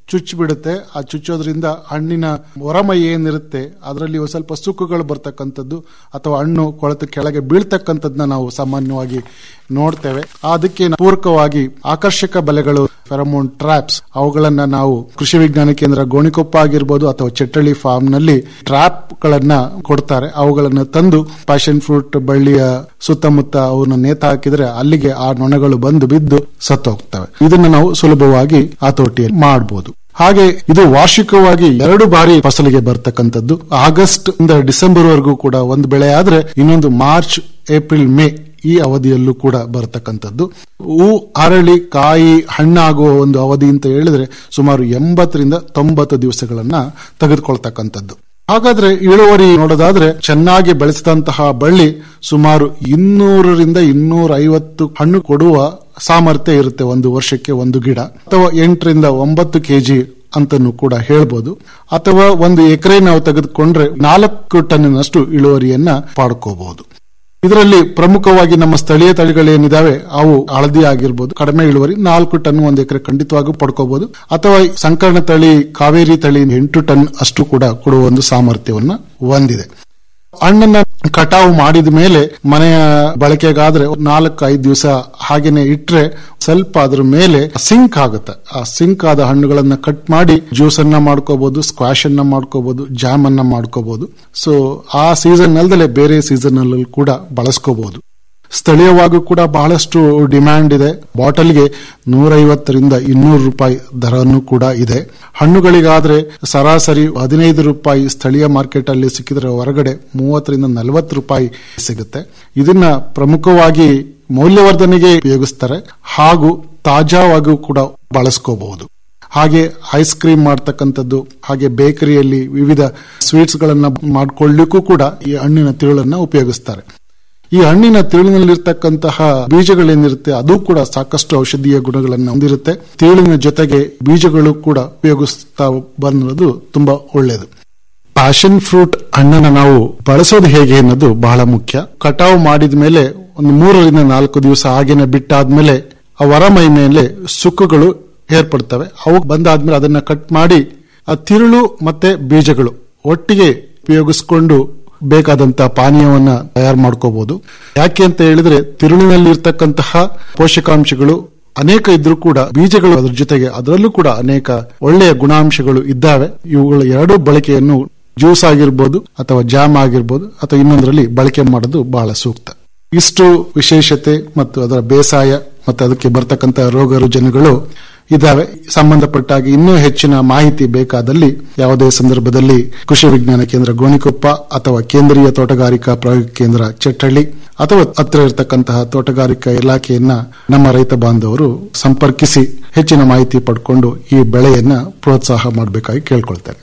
ಚುಚ್ಚಿಬಿಡುತ್ತೆ ಆ ಚುಚ್ಚೋದ್ರಿಂದ ಹಣ್ಣಿನ ಹೊರಮೈ ಏನಿರುತ್ತೆ ಅದರಲ್ಲಿ ಒಂದ್ ಸ್ವಲ್ಪ ಸುಕ್ಕುಗಳು ಬರ್ತಕ್ಕಂಥದ್ದು ಅಥವಾ ಹಣ್ಣು ಕೊಳೆತು ಕೆಳಗೆ ಬೀಳ್ತಕ್ಕಂಥದ್ದನ್ನ ನಾವು ಸಾಮಾನ್ಯವಾಗಿ ನೋಡ್ತೇವೆ ಅದಕ್ಕೆ ಪೂರಕವಾಗಿ ಆಕರ್ಷಕ ಬಲೆಗಳು ಫೆರಮೋನ್ ಟ್ರಾಪ್ಸ್ ಅವುಗಳನ್ನ ನಾವು ಕೃಷಿ ವಿಜ್ಞಾನ ಕೇಂದ್ರ ಗೋಣಿಕೊಪ್ಪ ಆಗಿರ್ಬೋದು ಅಥವಾ ಚೆಟ್ಟಳ್ಳಿ ಫಾರ್ಮ್ ನಲ್ಲಿ ಟ್ರಾಪ್ ಗಳನ್ನ ಕೊಡ್ತಾರೆ ಅವುಗಳನ್ನ ತಂದು ಪ್ಯಾಷನ್ ಫ್ರೂಟ್ ಬಳ್ಳಿಯ ಸುತ್ತಮುತ್ತ ಅವನ್ನ ನೇತ ಹಾಕಿದ್ರೆ ಅಲ್ಲಿಗೆ ಆ ನೊಣಗಳು ಬಂದು ಬಿದ್ದು ಸತ್ತು ಹೋಗ್ತವೆ ಇದನ್ನ ನಾವು ಸುಲಭವಾಗಿ ಹತೋಟಿಯಲ್ಲಿ ಮಾಡಬಹುದು ಹಾಗೆ ಇದು ವಾರ್ಷಿಕವಾಗಿ ಎರಡು ಬಾರಿ ಫಸಲಿಗೆ ಬರ್ತಕ್ಕಂಥದ್ದು ಆಗಸ್ಟ್ ಇಂದ ಡಿಸೆಂಬರ್ ವರೆಗೂ ಕೂಡ ಒಂದು ಬೆಳೆ ಆದ್ರೆ ಇನ್ನೊಂದು ಮಾರ್ಚ್ ಏಪ್ರಿಲ್ ಮೇ ಈ ಅವಧಿಯಲ್ಲೂ ಕೂಡ ಬರ್ತಕ್ಕಂಥದ್ದು ಹೂ ಅರಳಿ ಕಾಯಿ ಹಣ್ಣಾಗುವ ಒಂದು ಅವಧಿ ಅಂತ ಹೇಳಿದ್ರೆ ಸುಮಾರು ಎಂಬತ್ತರಿಂದ ತೊಂಬತ್ತು ದಿವಸಗಳನ್ನ ತೆಗೆದುಕೊಳ್ತಕ್ಕಂಥದ್ದು ಹಾಗಾದ್ರೆ ಇಳುವರಿ ನೋಡೋದಾದ್ರೆ ಚೆನ್ನಾಗಿ ಬೆಳೆಸಿದಂತಹ ಬಳ್ಳಿ ಸುಮಾರು ಇನ್ನೂರರಿಂದ ಇನ್ನೂರ ಐವತ್ತು ಹಣ್ಣು ಕೊಡುವ ಸಾಮರ್ಥ್ಯ ಇರುತ್ತೆ ಒಂದು ವರ್ಷಕ್ಕೆ ಒಂದು ಗಿಡ ಅಥವಾ ಎಂಟರಿಂದ ಒಂಬತ್ತು ಕೆಜಿ ಅಂತನೂ ಕೂಡ ಹೇಳ್ಬೋದು ಅಥವಾ ಒಂದು ಎಕರೆ ನಾವು ತೆಗೆದುಕೊಂಡ್ರೆ ನಾಲ್ಕು ಟನ್ನಿನಷ್ಟು ಇಳುವರಿಯನ್ನ ಪಡ್ಕೋಬಹುದು ಇದರಲ್ಲಿ ಪ್ರಮುಖವಾಗಿ ನಮ್ಮ ಸ್ಥಳೀಯ ತಳಿಗಳೇನಿದಾವೆ ಅವು ಹಳದಿ ಆಗಿರ್ಬೋದು ಕಡಿಮೆ ಇಳುವರಿ ನಾಲ್ಕು ಟನ್ ಒಂದು ಎಕರೆ ಖಂಡಿತವಾಗೂ ಪಡ್ಕೋಬಹುದು ಅಥವಾ ಸಂಕರಣ ತಳಿ ಕಾವೇರಿ ತಳಿ ಎಂಟು ಟನ್ ಅಷ್ಟು ಕೂಡ ಕೊಡುವ ಒಂದು ಸಾಮರ್ಥ್ಯವನ್ನ ಹೊಂದಿದೆ ಹಣ್ಣನ್ನ ಕಟಾವು ಮಾಡಿದ ಮೇಲೆ ಮನೆಯ ಬಳಕೆಗಾದ್ರೆ ನಾಲ್ಕು ಐದು ದಿವಸ ಹಾಗೇನೆ ಇಟ್ರೆ ಸ್ವಲ್ಪ ಅದ್ರ ಮೇಲೆ ಸಿಂಕ್ ಆಗುತ್ತೆ ಆ ಸಿಂಕ್ ಆದ ಹಣ್ಣುಗಳನ್ನ ಕಟ್ ಮಾಡಿ ಜ್ಯೂಸ್ ಅನ್ನ ಮಾಡ್ಕೋಬಹುದು ಸ್ಕ್ವಾಶ್ ಅನ್ನ ಮಾಡ್ಕೋಬಹುದು ಜಾಮ್ ಅನ್ನ ಮಾಡ್ಕೋಬಹುದು ಸೊ ಆ ಸೀಸನ್ ಅಲ್ದಲೆ ಬೇರೆ ಸೀಸನ್ ಅಲ್ಲಿ ಕೂಡ ಬಳಸ್ಕೋಬಹುದು ಸ್ಥಳೀಯವಾಗಿ ಕೂಡ ಬಹಳಷ್ಟು ಡಿಮ್ಯಾಂಡ್ ಇದೆ ಬಾಟಲ್ಗೆ ನೂರೈವತ್ತರಿಂದ ಇನ್ನೂರು ರೂಪಾಯಿ ದರನು ಕೂಡ ಇದೆ ಹಣ್ಣುಗಳಿಗಾದ್ರೆ ಸರಾಸರಿ ಹದಿನೈದು ರೂಪಾಯಿ ಸ್ಥಳೀಯ ಮಾರ್ಕೆಟ್ ಅಲ್ಲಿ ಸಿಕ್ಕಿದ್ರೆ ಹೊರಗಡೆ ಮೂವತ್ತರಿಂದ ನಲವತ್ತು ರೂಪಾಯಿ ಸಿಗುತ್ತೆ ಇದನ್ನ ಪ್ರಮುಖವಾಗಿ ಮೌಲ್ಯವರ್ಧನೆಗೆ ಉಪಯೋಗಿಸ್ತಾರೆ ಹಾಗೂ ತಾಜಾವಾಗೂ ಕೂಡ ಬಳಸ್ಕೋಬಹುದು ಹಾಗೆ ಐಸ್ ಕ್ರೀಮ್ ಮಾಡ್ತಕ್ಕಂಥದ್ದು ಹಾಗೆ ಬೇಕರಿಯಲ್ಲಿ ವಿವಿಧ ಸ್ವೀಟ್ಸ್ ಗಳನ್ನ ಮಾಡ್ಕೊಳ್ಳಿಕ್ಕೂ ಕೂಡ ಈ ಹಣ್ಣಿನ ತಿರುಳನ್ನ ಉಪಯೋಗಿಸ್ತಾರೆ ಈ ಹಣ್ಣಿನ ತಿರುಳಿನಲ್ಲಿರ್ತಕ್ಕಂತಹ ಬೀಜಗಳೇನಿರುತ್ತೆ ಅದು ಕೂಡ ಸಾಕಷ್ಟು ಔಷಧೀಯ ಗುಣಗಳನ್ನು ಹೊಂದಿರುತ್ತೆ ತಿರುಳಿನ ಜೊತೆಗೆ ಬೀಜಗಳು ಕೂಡ ಉಪಯೋಗಿಸ್ತಾ ಬಂದಿರೋದು ತುಂಬಾ ಒಳ್ಳೆಯದು ಪ್ಯಾಷನ್ ಫ್ರೂಟ್ ಹಣ್ಣನ್ನ ನಾವು ಬಳಸೋದು ಹೇಗೆ ಅನ್ನೋದು ಬಹಳ ಮುಖ್ಯ ಕಟಾವು ಮಾಡಿದ ಮೇಲೆ ಒಂದು ಮೂರರಿಂದ ನಾಲ್ಕು ದಿವಸ ಹಾಗೇನೆ ಬಿಟ್ಟಾದ್ಮೇಲೆ ಆ ಹೊರ ಮೈ ಮೇಲೆ ಸುಕ್ಕುಗಳು ಏರ್ಪಡ್ತವೆ ಅವು ಬಂದಾದ್ಮೇಲೆ ಅದನ್ನ ಕಟ್ ಮಾಡಿ ಆ ತಿರುಳು ಮತ್ತೆ ಬೀಜಗಳು ಒಟ್ಟಿಗೆ ಉಪಯೋಗಿಸಿಕೊಂಡು ಬೇಕಾದಂತಹ ಪಾನೀಯವನ್ನ ತಯಾರು ಮಾಡ್ಕೋಬಹುದು ಯಾಕೆ ಅಂತ ಹೇಳಿದ್ರೆ ತಿರುಳಿನಲ್ಲಿ ಇರ್ತಕ್ಕಂತಹ ಪೋಷಕಾಂಶಗಳು ಅನೇಕ ಇದ್ರೂ ಕೂಡ ಬೀಜಗಳು ಅದ್ರ ಜೊತೆಗೆ ಅದರಲ್ಲೂ ಕೂಡ ಅನೇಕ ಒಳ್ಳೆಯ ಗುಣಾಂಶಗಳು ಇದ್ದಾವೆ ಇವುಗಳ ಎರಡೂ ಬಳಕೆಯನ್ನು ಜ್ಯೂಸ್ ಆಗಿರ್ಬೋದು ಅಥವಾ ಜಾಮ್ ಆಗಿರ್ಬೋದು ಅಥವಾ ಇನ್ನೊಂದರಲ್ಲಿ ಬಳಕೆ ಮಾಡೋದು ಬಹಳ ಸೂಕ್ತ ಇಷ್ಟು ವಿಶೇಷತೆ ಮತ್ತು ಅದರ ಬೇಸಾಯ ಮತ್ತು ಅದಕ್ಕೆ ಬರ್ತಕ್ಕಂತಹ ರೋಗ ರುಜಿನಗಳು ಇದಾವೆ ಸಂಬಂಧಪಟ್ಟಾಗಿ ಇನ್ನೂ ಹೆಚ್ಚಿನ ಮಾಹಿತಿ ಬೇಕಾದಲ್ಲಿ ಯಾವುದೇ ಸಂದರ್ಭದಲ್ಲಿ ಕೃಷಿ ವಿಜ್ಞಾನ ಕೇಂದ್ರ ಗೋಣಿಕೊಪ್ಪ ಅಥವಾ ಕೇಂದ್ರೀಯ ತೋಟಗಾರಿಕಾ ಪ್ರಯೋಗ ಕೇಂದ್ರ ಚಟ್ಟಳ್ಳಿ ಅಥವಾ ಹತ್ತಿರ ಇರತಕ್ಕಂತಹ ತೋಟಗಾರಿಕಾ ಇಲಾಖೆಯನ್ನ ನಮ್ಮ ರೈತ ಬಾಂಧವರು ಸಂಪರ್ಕಿಸಿ ಹೆಚ್ಚಿನ ಮಾಹಿತಿ ಪಡ್ಕೊಂಡು ಈ ಬೆಳೆಯನ್ನ ಪ್ರೋತ್ಸಾಹ ಮಾಡಬೇಕಾಗಿ ಕೇಳ್ಕೊಳ್ತೇನೆ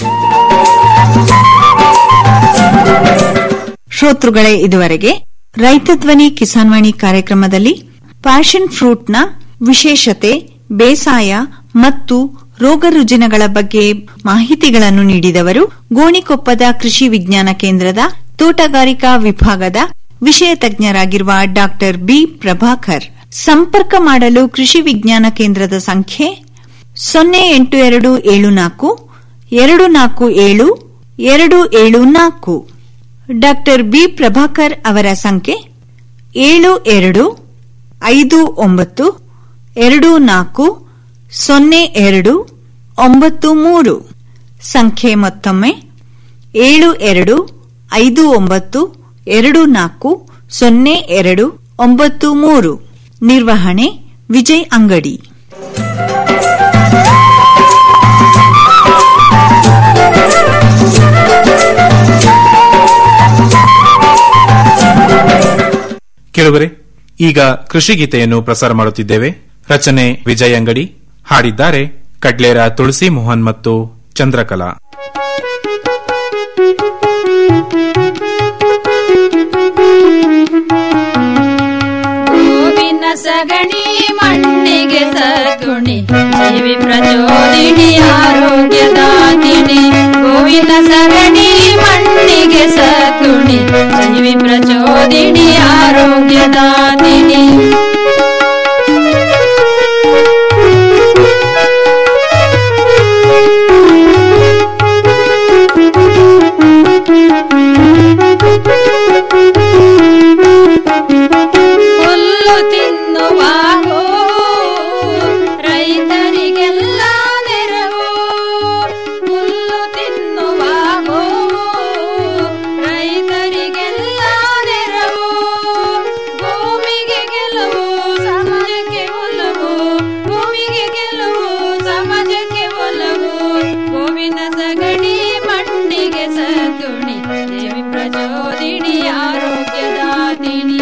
ಶ್ರೋತೃಗಳೇ ಇದುವರೆಗೆ ರೈತ ಧ್ವನಿ ಕಿಸಾನ್ವಾಣಿ ಕಾರ್ಯಕ್ರಮದಲ್ಲಿ ಪ್ಯಾಷನ್ ಫ್ರೂಟ್ನ ವಿಶೇಷತೆ ಬೇಸಾಯ ಮತ್ತು ರೋಗ ರುಜಿನಗಳ ಬಗ್ಗೆ ಮಾಹಿತಿಗಳನ್ನು ನೀಡಿದವರು ಗೋಣಿಕೊಪ್ಪದ ಕೃಷಿ ವಿಜ್ಞಾನ ಕೇಂದ್ರದ ತೋಟಗಾರಿಕಾ ವಿಭಾಗದ ವಿಷಯ ತಜ್ಞರಾಗಿರುವ ಡಾಕ್ಟರ್ ಬಿ ಪ್ರಭಾಕರ್ ಸಂಪರ್ಕ ಮಾಡಲು ಕೃಷಿ ವಿಜ್ಞಾನ ಕೇಂದ್ರದ ಸಂಖ್ಯೆ ಸೊನ್ನೆ ಎಂಟು ಎರಡು ಏಳು ನಾಲ್ಕು ಎರಡು ನಾಲ್ಕು ಏಳು ಎರಡು ಏಳು ನಾಲ್ಕು ಡಾಕ್ಟರ್ ಬಿ ಪ್ರಭಾಕರ್ ಅವರ ಸಂಖ್ಯೆ ಏಳು ಎರಡು ಐದು ಒಂಬತ್ತು ಎರಡು ನಾಲ್ಕು ಸೊನ್ನೆ ಎರಡು ಒಂಬತ್ತು ಮೂರು ಸಂಖ್ಯೆ ಮತ್ತೊಮ್ಮೆ ಏಳು ಎರಡು ಐದು ಒಂಬತ್ತು ಎರಡು ನಾಲ್ಕು ಸೊನ್ನೆ ಎರಡು ಒಂಬತ್ತು ಮೂರು ನಿರ್ವಹಣೆ ವಿಜಯ್ ಅಂಗಡಿ ಕೇಳುವರೆ ಈಗ ಕೃಷಿ ಗೀತೆಯನ್ನು ಪ್ರಸಾರ ಮಾಡುತ್ತಿದ್ದೇವೆ ರಚನೆ ವಿಜಯ್ ಅಂಗಡಿ ಹಾಡಿದ್ದಾರೆ ಕಡ್ಲೇರ ತುಳಸಿ ಮೋಹನ್ ಮತ್ತು ಚಂದ್ರಕಲಾ ಗೋವಿನ ಸಗಣಿ ಮಣ್ಣಿಗೆ ಸಗುಣಿ ಜೀವಿ ಪ್ರಚೋದಿನಿ ಆರೋಗ್ಯದಾತಿನಿ ಗೋವಿನ ಸಗಣಿ ಮಣ್ಣಿಗೆ ಸಗುಣಿ ಜೀವಿ ಪ್ರಚೋದಿನಿ ಆರೋಗ್ಯದಾತಿನಿ ಗೋವಿನ ಸಗಣಿ ಮಣ್ಣಿಗೆ ಸದ್ಗುಣಿ ದೇವಿ ಪ್ರಚೋದಿನಿ ಆರೋಗ್ಯದಾತಿನಿ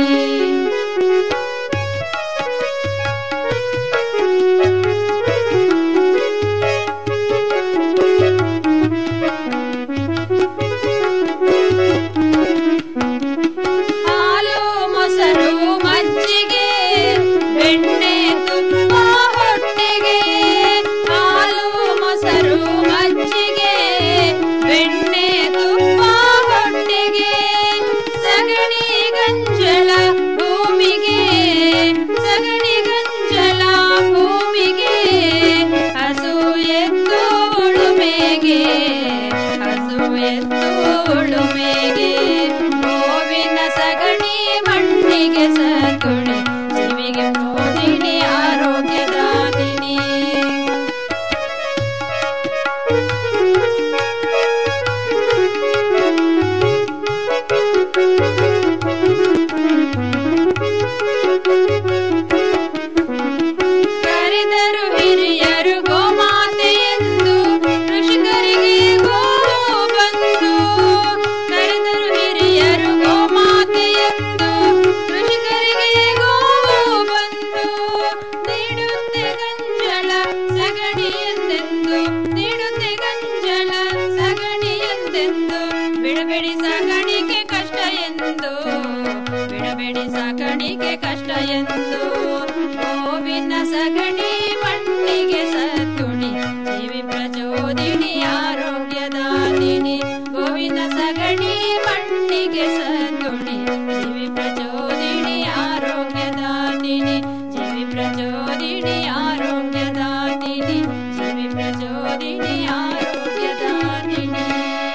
ಹಾಲು ಮೊಸರು ಮಜ್ಜಿಗೆ ಬೆಣ್ಣೆ ತುಪ್ಪ ಹೊಟ್ಟೆಗೆ ಹಾಲು ಮೊಸರು ಮಜ್ಜಿಗೆ ಬೆಣ್ಣೆ ತುಪ್ಪ ಹೊಟ್ಟೆಗೆ ಸಗಣಿ ಗಂಜಲ ಭೂಮಿಗೆ ಸಗಣಿ ಗಂಜಲ ಭೂಮಿಗೆ ಹಸು ಎತ್ತು ಉಳುಮೆಗೆ ಹಸು ಎತ್ತು ಉಳುಮೆಗೆ ಗೋವಿನ ಸಗಣಿ ಮಣ್ಣಿಗೆ ಸದ್ಗುಣಿ ಜೀವಿಗೆ ಮೋದಿನಿ ಆರೋಗ್ಯದಾದಿನಿ ಕರೆದರು ಹಿರಿಯರು ಗೋಮಾತೆ ಎಂದು ಕೃಷಿಕರಿಗೆ ಗೋವು ಬಂದು ಕರೆದರು ಹಿರಿಯರು ಗೋಮಾತೆ ಎಂದು ಕೃಷಿಕರಿಗೆ ಗೋವು ಬಂದು ನೀಡುತ್ತೆ ಗಂಜಲ ಸಗಣಿ ಎಂದೆಂದು ನೀಡುತ್ತೆ ಗಂಜಲ ಸಗಣಿ ಎಂದೆಂದು ಬಿಡಬೇಡಿ ಸಾಕಾಣಿಕೆ ಕಷ್ಟ ಎಂದು ಬಿಡಬೇಡಿ ಸಾಕಾಣಿಕೆ ಕಷ್ಟ ಎಂದು ಗೋವಿನ ಸಗಣಿ ಮಣ್ಣಿಗೆ ಸದ್ಗುಣಿ ಜೀವಿ ಪ್ರಚೋದಿನಿ ಆರೋಗ್ಯದಾದಿನಿ ಗೋವಿನ ಸಗಣಿ ಮಣ್ಣಿಗೆ ಸದ್ಗುಣಿ ಜೀವಿ ಪ್ರಚೋದಿನಿ ಆರೋಗ್ಯದಾದಿನಿ ಜೀವಿ ಪ್ರಚೋದಿನಿ ಆರೋಗ್ಯದಾದಿನಿ ಜೀವಿ ಪ್ರಚೋದಿನಿ ಆರೋಗ್ಯದಾದಿನಿ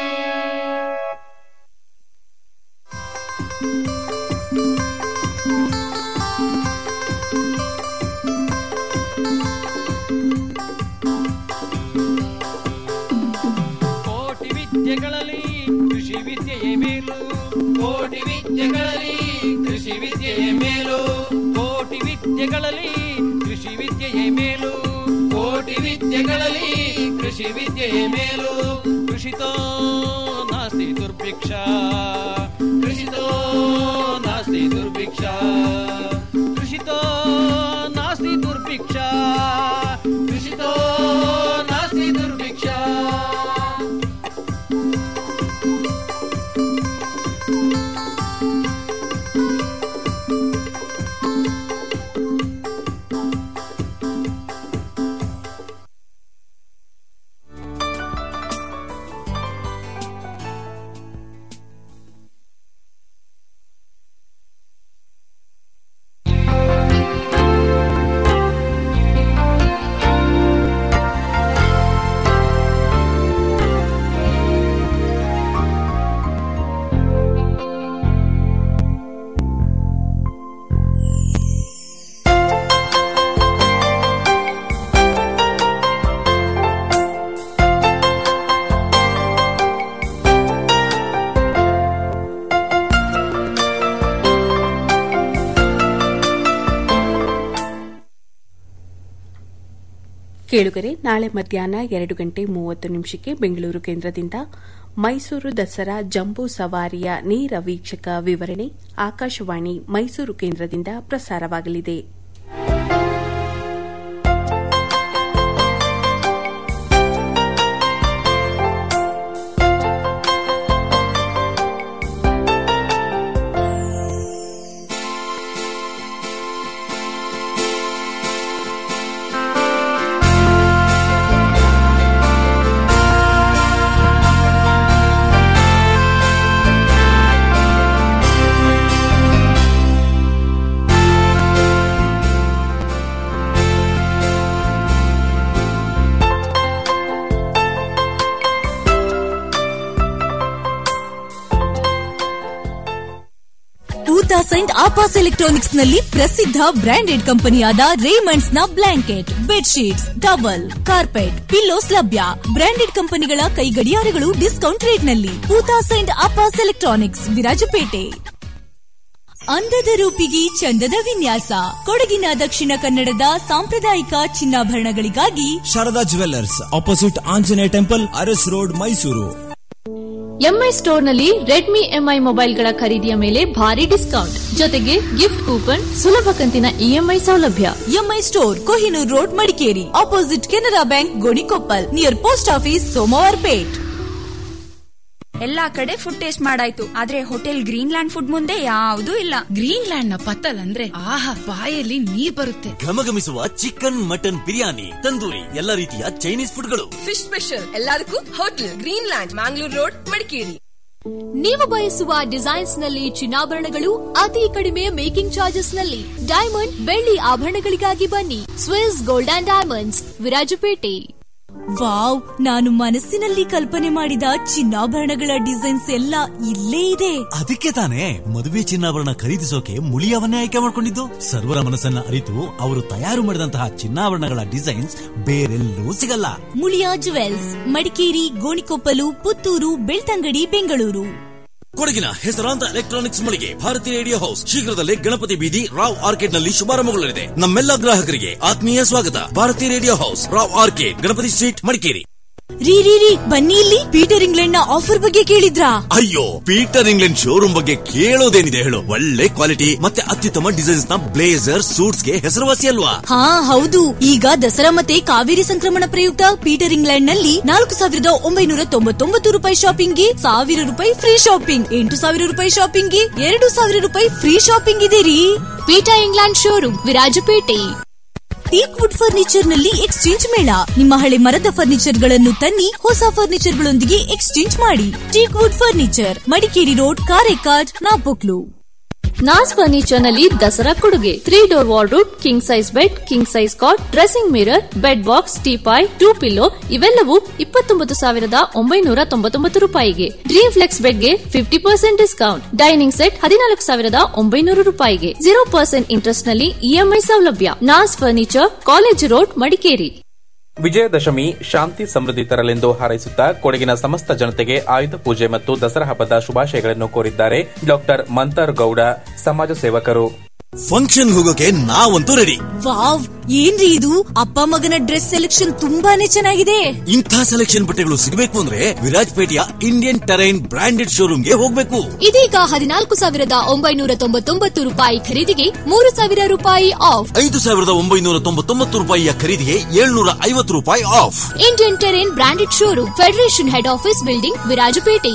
ಕೋಟಿ ವಿದ್ಯೆಗಳಲ್ಲಿ ಕೃಷಿ ವಿದ್ಯೆಯೇ ಮೇಲು ಕೋಟಿ ವಿದ್ಯೆಗಳಲ್ಲಿ ಕೃಷಿ ವಿದ್ಯೆಯ ಮೇಲು ಕೋಟಿ ವಿದ್ಯೆಗಳಲ್ಲಿ ಕೃಷಿ ವಿದ್ಯೆಯೇ ಮೇಲು ಕೋಟಿ ವಿದ್ಯೆಗಳಲ್ಲಿ ಕೃಷಿ ವಿದ್ಯೆಯ ಮೇಲು ಕೃಷಿತೋ ನಾಸ್ತಿ ದುರ್ಭಿಕ್ಷ ಕೃಷಿತೋ ನಾಸ್ತಿ ದುರ್ಭಿಕ್ಷ ಕೃಷಿತೋ ನಾಸ್ತಿ ದುರ್ಭಿಕ್ಷ ಕೃಷಿತೋ ನಾಸ್ತಿ ದುರ್ಭಿಕ್ಷ ಕೇಳುಗರೆ ನಾಳೆ ಮಧ್ಯಾಹ್ನ ಎರಡು ಗಂಟೆ ಮೂವತ್ತು ನಿಮಿಷಕ್ಕೆ ಬೆಂಗಳೂರು ಕೇಂದ್ರದಿಂದ ಮೈಸೂರು ದಸರಾ ಜಂಬೂ ಸವಾರಿಯ ನೇರ ವೀಕ್ಷಕ ವಿವರಣೆ ಆಕಾಶವಾಣಿ ಮೈಸೂರು ಕೇಂದ್ರದಿಂದ ಪ್ರಸಾರವಾಗಲಿದೆ ಟೂತಾ ಸೈಂಟ್ ಆಪಾಸ್ ಎಲೆಕ್ಟ್ರಾನಿಕ್ಸ್ ನಲ್ಲಿ ಪ್ರಸಿದ್ಧ ಬ್ರಾಂಡೆಡ್ ಕಂಪನಿಯಾದ ರೇಮಂಡ್ಸ್ ನ blanket bedsheets towel carpet pillows ಲಭ್ಯ ಬ್ರಾಂಡೆಡ್ ಕಂಪನಿಗಳ ಕೈ ಗಡಿಯಾರಗಳು ಡಿಸ್ಕೌಂಟ್ ರೇಟ್ ನಲ್ಲಿ ಟೂತಾ ಸೈಂಟ್ ಆಪಾಸ್ ಎಲೆಕ್ಟ್ರಾನಿಕ್ಸ್ ವಿರಾಜಪೇಟೆ ಅಂದದ ರೂಪಿಗೆ ಚಂದದ ವಿನ್ಯಾಸ ಕೊಡಗಿನ ದಕ್ಷಿಣ ಕನ್ನಡದ ಸಾಂಪ್ರದಾಯಿಕ ಚಿನ್ನಾಭರಣಗಳಿಗಾಗಿ Sharada jewellers opposite Anjaneya temple Aras road Mysuru Mi ಸ್ಟೋರ್ನಲ್ಲಿ ರೆಡ್ಮಿ ಎಂಐ ಮೊಬೈಲ್ಗಳ ಖರೀದಿಯ ಮೇಲೆ ಭಾರಿ ಡಿಸ್ಕೌಂಟ್ ಜೊತೆಗೆ ಗಿಫ್ಟ್ ಕೂಪನ್ ಸುಲಭ ಕಂತಿನ ಇಎಂಐ ಸೌಲಭ್ಯ Mi store Kohinoor road Madikeri opposite Canara bank Gonikoppal near post office Somwarpet ಎಲ್ಲಾ ಕಡೆ ಫುಡ್ ಟೇಸ್ಟ್ ಮಾಡಾಯ್ತು ಆದ್ರೆ ಹೋಟೆಲ್ ಗ್ರೀನ್ ಲ್ಯಾಂಡ್ ಫುಡ್ ಮುಂದೆ ಯಾವ್ದೂ ಇಲ್ಲ ಗ್ರೀನ್ ಲ್ಯಾಂಡ್ ನ ಪತ್ತಲ್ ಅಂದ್ರೆ ಆಹಾ ಬಾಯಲ್ಲಿ ನೀರ್ ಬರುತ್ತೆ ಘಮಘಮಿಸುವ ಚಿಕನ್ ಮಟನ್ ಬಿರಿಯಾನಿ ತಂದೂರಿ ಎಲ್ಲ ರೀತಿಯ ಚೈನೀಸ್ ಫುಡ್ಗಳು ಫಿಶ್ ಸ್ಪೆಷಲ್ ಎಲ್ಲದಕ್ಕೂ hotel green land Mangalore road Madikeri ನೀವು ಬಯಸುವ ಡಿಸೈನ್ಸ್ ನಲ್ಲಿ ಚಿನ್ನಾಭರಣಗಳು ಅತಿ ಕಡಿಮೆ ಮೇಕಿಂಗ್ ಚಾರ್ಜಸ್ ನಲ್ಲಿ ಡೈಮಂಡ್ ಬೆಳ್ಳಿ ಆಭರಣಗಳಿಗಾಗಿ ಬನ್ನಿ Swiss gold and diamonds Virajpet wow ನಾನು ಮನಸ್ಸಿನಲ್ಲಿ ಕಲ್ಪನೆ ಮಾಡಿದ ಚಿನ್ನಾಭರಣಗಳ ಡಿಸೈನ್ಸ್ ಎಲ್ಲ ಇಲ್ಲೇ ಇದೆ ಅದಕ್ಕೆ ತಾನೇ ಮದುವೆ ಚಿನ್ನಾಭರಣ ಖರೀದಿಸೋಕೆ ಮುಳಿಯವನ್ನೇ ಆಯ್ಕೆ ಮಾಡಿಕೊಂಡಿದ್ದು ಸರ್ವರ ಮನಸ್ಸನ್ನ ಅರಿತು ಅವರು ತಯಾರು ಮಾಡಿದಂತಹ ಚಿನ್ನಾಭರಣಗಳ ಡಿಸೈನ್ಸ್ ಬೇರೆಲ್ಲೂ ಸಿಗಲ್ಲ ಮುಳಿಯಾ ಜುವೆಲ್ಸ್ ಮಡಿಕೇರಿ ಗೋಣಿಕೊಪ್ಪಲು ಪುತ್ತೂರು ಬೆಳ್ತಂಗಡಿ ಬೆಂಗಳೂರು ಕೊಡಗಿನ ಹೆಸರಾಂತ ಎಲೆಕ್ಟ್ರಾನಿಕ್ಸ್ ಮಳಿಗೆ ಭಾರತೀಯ ರೇಡಿಯೋ ಹೌಸ್ ಶೀಘ್ರದಲ್ಲೇ ಗಣಪತಿ ಬೀದಿ ರಾವ್ ಆರ್ಕೇಡ್ ನಲ್ಲಿ ಶುಭಾರಂಭಗೊಳ್ಳಲಿದೆ ನಮ್ಮೆಲ್ಲ ಗ್ರಾಹಕರಿಗೆ ಆತ್ಮೀಯ ಸ್ವಾಗತ Bharatiya radio house Rao arcade Ganapati street Madikeri ರೀ ರೀ ರೀ ಬನ್ನಿ ಇಲ್ಲಿ ಪೀಟರ್ ಇಂಗ್ಲೆಂಡ್ ನ ಆಫರ್ ಬಗ್ಗೆ ಕೇಳಿದ್ರಾ ಅಯ್ಯೋ ಪೀಟರ್ ಇಂಗ್ಲೆಂಡ್ ಶೋರೂಮ್ ಬಗ್ಗೆ ಕೇಳೋದೇನಿದೆ ಹೇಳು ಒಳ್ಳೆ ಕ್ವಾಲಿಟಿ ಮತ್ತೆ ಅತ್ಯುತ್ತಮ ಡಿಸೈನ್ಸ್ ನ ಬ್ಲೇಸರ್ ಸೂಟ್ಸ್ ಗೆ ಹೆಸರುವಾಸಿ ಅಲ್ವಾ ಹಾ ಹೌದು ಈಗ ದಸರಾ ಮತ್ತೆ ಕಾವೇರಿ ಸಂಕ್ರಮಣ ಪ್ರಯುಕ್ತ ಪೀಟರ್ ಇಂಗ್ಲೆಂಡ್ ನಲ್ಲಿ ನಾಲ್ಕು ಸಾವಿರದ ಒಂಬೈನೂರ ತೊಂಬತ್ತೊಂಬತ್ತು ರೂಪಾಯಿ ಶಾಪಿಂಗ್ಗೆ ಸಾವಿರ ರೂಪಾಯಿ ಫ್ರೀ ಶಾಪಿಂಗ್ ಎಂಟು ಸಾವಿರ ರೂಪಾಯಿ ಶಾಪಿಂಗ್ಗೆ ಎರಡು ಸಾವಿರ ರೂಪಾಯಿ ಫ್ರೀ ಶಾಪಿಂಗ್ ಇದೆ ರೀ Peter England showroom Virajpet teak wood furniture ನಲ್ಲಿ ಎಕ್ಸ್ಚೇಂಜ್ ಮೇಳ ನಿಮ್ಮ ಹಳೆ ಮರದ ಫರ್ನಿಚರ್ ಗಳನ್ನು ತನ್ನಿ ಹೊಸ ಫರ್ನಿಚರ್ ಗಳೊಂದಿಗೆ ಎಕ್ಸ್ಚೇಂಜ್ ಮಾಡಿ teak wood furniture Madikeri road Karekad Napoklu Naz furniture ನಲ್ಲಿ ದಸರಾ ಕೊಡುಗೆ three door wardrobe king size bed king size cot dressing mirror bed box teapoy two pillow ಇವೆಲ್ಲವೂ ಇಪ್ಪತ್ತೊಂಬತ್ತು ಸಾವಿರದ ಒಂಬೈನೂರ ತೊಂಬತ್ತೊಂಬತ್ತು ರೂಪಾಯಿಗೆ ಡ್ರೀಮ್ ಫ್ಲೆಕ್ಸ್ ಬೆಡ್ಗೆ fifty percent discount dining set ಹದಿನಾಲ್ಕು ಸಾವಿರದ ಒಂಬೈನೂರು ರೂಪಾಯಿಗೆ ಜೀರೋ ಪರ್ಸೆಂಟ್ ಇಂಟ್ರೆಸ್ಟ್ ನಲ್ಲಿ ಇಎಂಐ ಸೌಲಭ್ಯ Naz furniture college road Madikeri Vijayadashami ಶಾಂತಿ ಸಮೃದ್ಧಿ ತರಲೆಂದು ಹಾರೈಸುತ್ತಾ ಕೊಡಗಿನ ಸಮಸ್ತ ಜನತೆಗೆ ಆಯುಧ ಪೂಜೆ ಮತ್ತು ದಸರಾ ಹಬ್ಬದ ಶುಭಾಶಯಗಳನ್ನು ಕೋರಿದ್ದಾರೆ ಡಾಕ್ಟರ್ ಮಂತರ್ ಗೌಡ ಸಮಾಜ ಸೇವಕರು ಫಂಕ್ಷನ್ ಹೋಗೋಕೆ ನಾವಂತೂ ರೆಡಿ ವಾವ್ ಏನ್ರಿ ಇದು ಅಪ್ಪ ಮಗನ ಡ್ರೆಸ್ ಸೆಲೆಕ್ಷನ್ ತುಂಬಾನೇ ಚೆನ್ನಾಗಿದೆ ಇಂಥ ಸೆಲೆಕ್ಷನ್ ಬಟ್ಟೆಗಳು ಸಿಗಬೇಕು ಅಂದ್ರೆ ವಿರಾಜ್ಪೇಟೆಯ ಇಂಡಿಯನ್ ಟೆರೈನ್ ಬ್ರಾಂಡೆಡ್ ಶೋರೂಮ್ಗೆ ಹೋಗ್ಬೇಕು ಇದೀಗ ಹದಿನಾಲ್ಕು ಸಾವಿರದ ಒಂಬೈನೂರ ತೊಂಬತ್ತೊಂಬತ್ತು ರೂಪಾಯಿ ಖರೀದಿಗೆ ಮೂರು ಸಾವಿರ ರೂಪಾಯಿ ಆಫ್ ಐದು ಸಾವಿರದ ಒಂಬೈನೂರ ತೊಂಬತ್ತೊಂಬತ್ತು ರೂಪಾಯಿಯ ಖರೀದಿಗೆ ಏಳ್ನೂರ ಐವತ್ತು ರೂಪಾಯಿ off Indian terrain branded showroom federation head office building Virajpet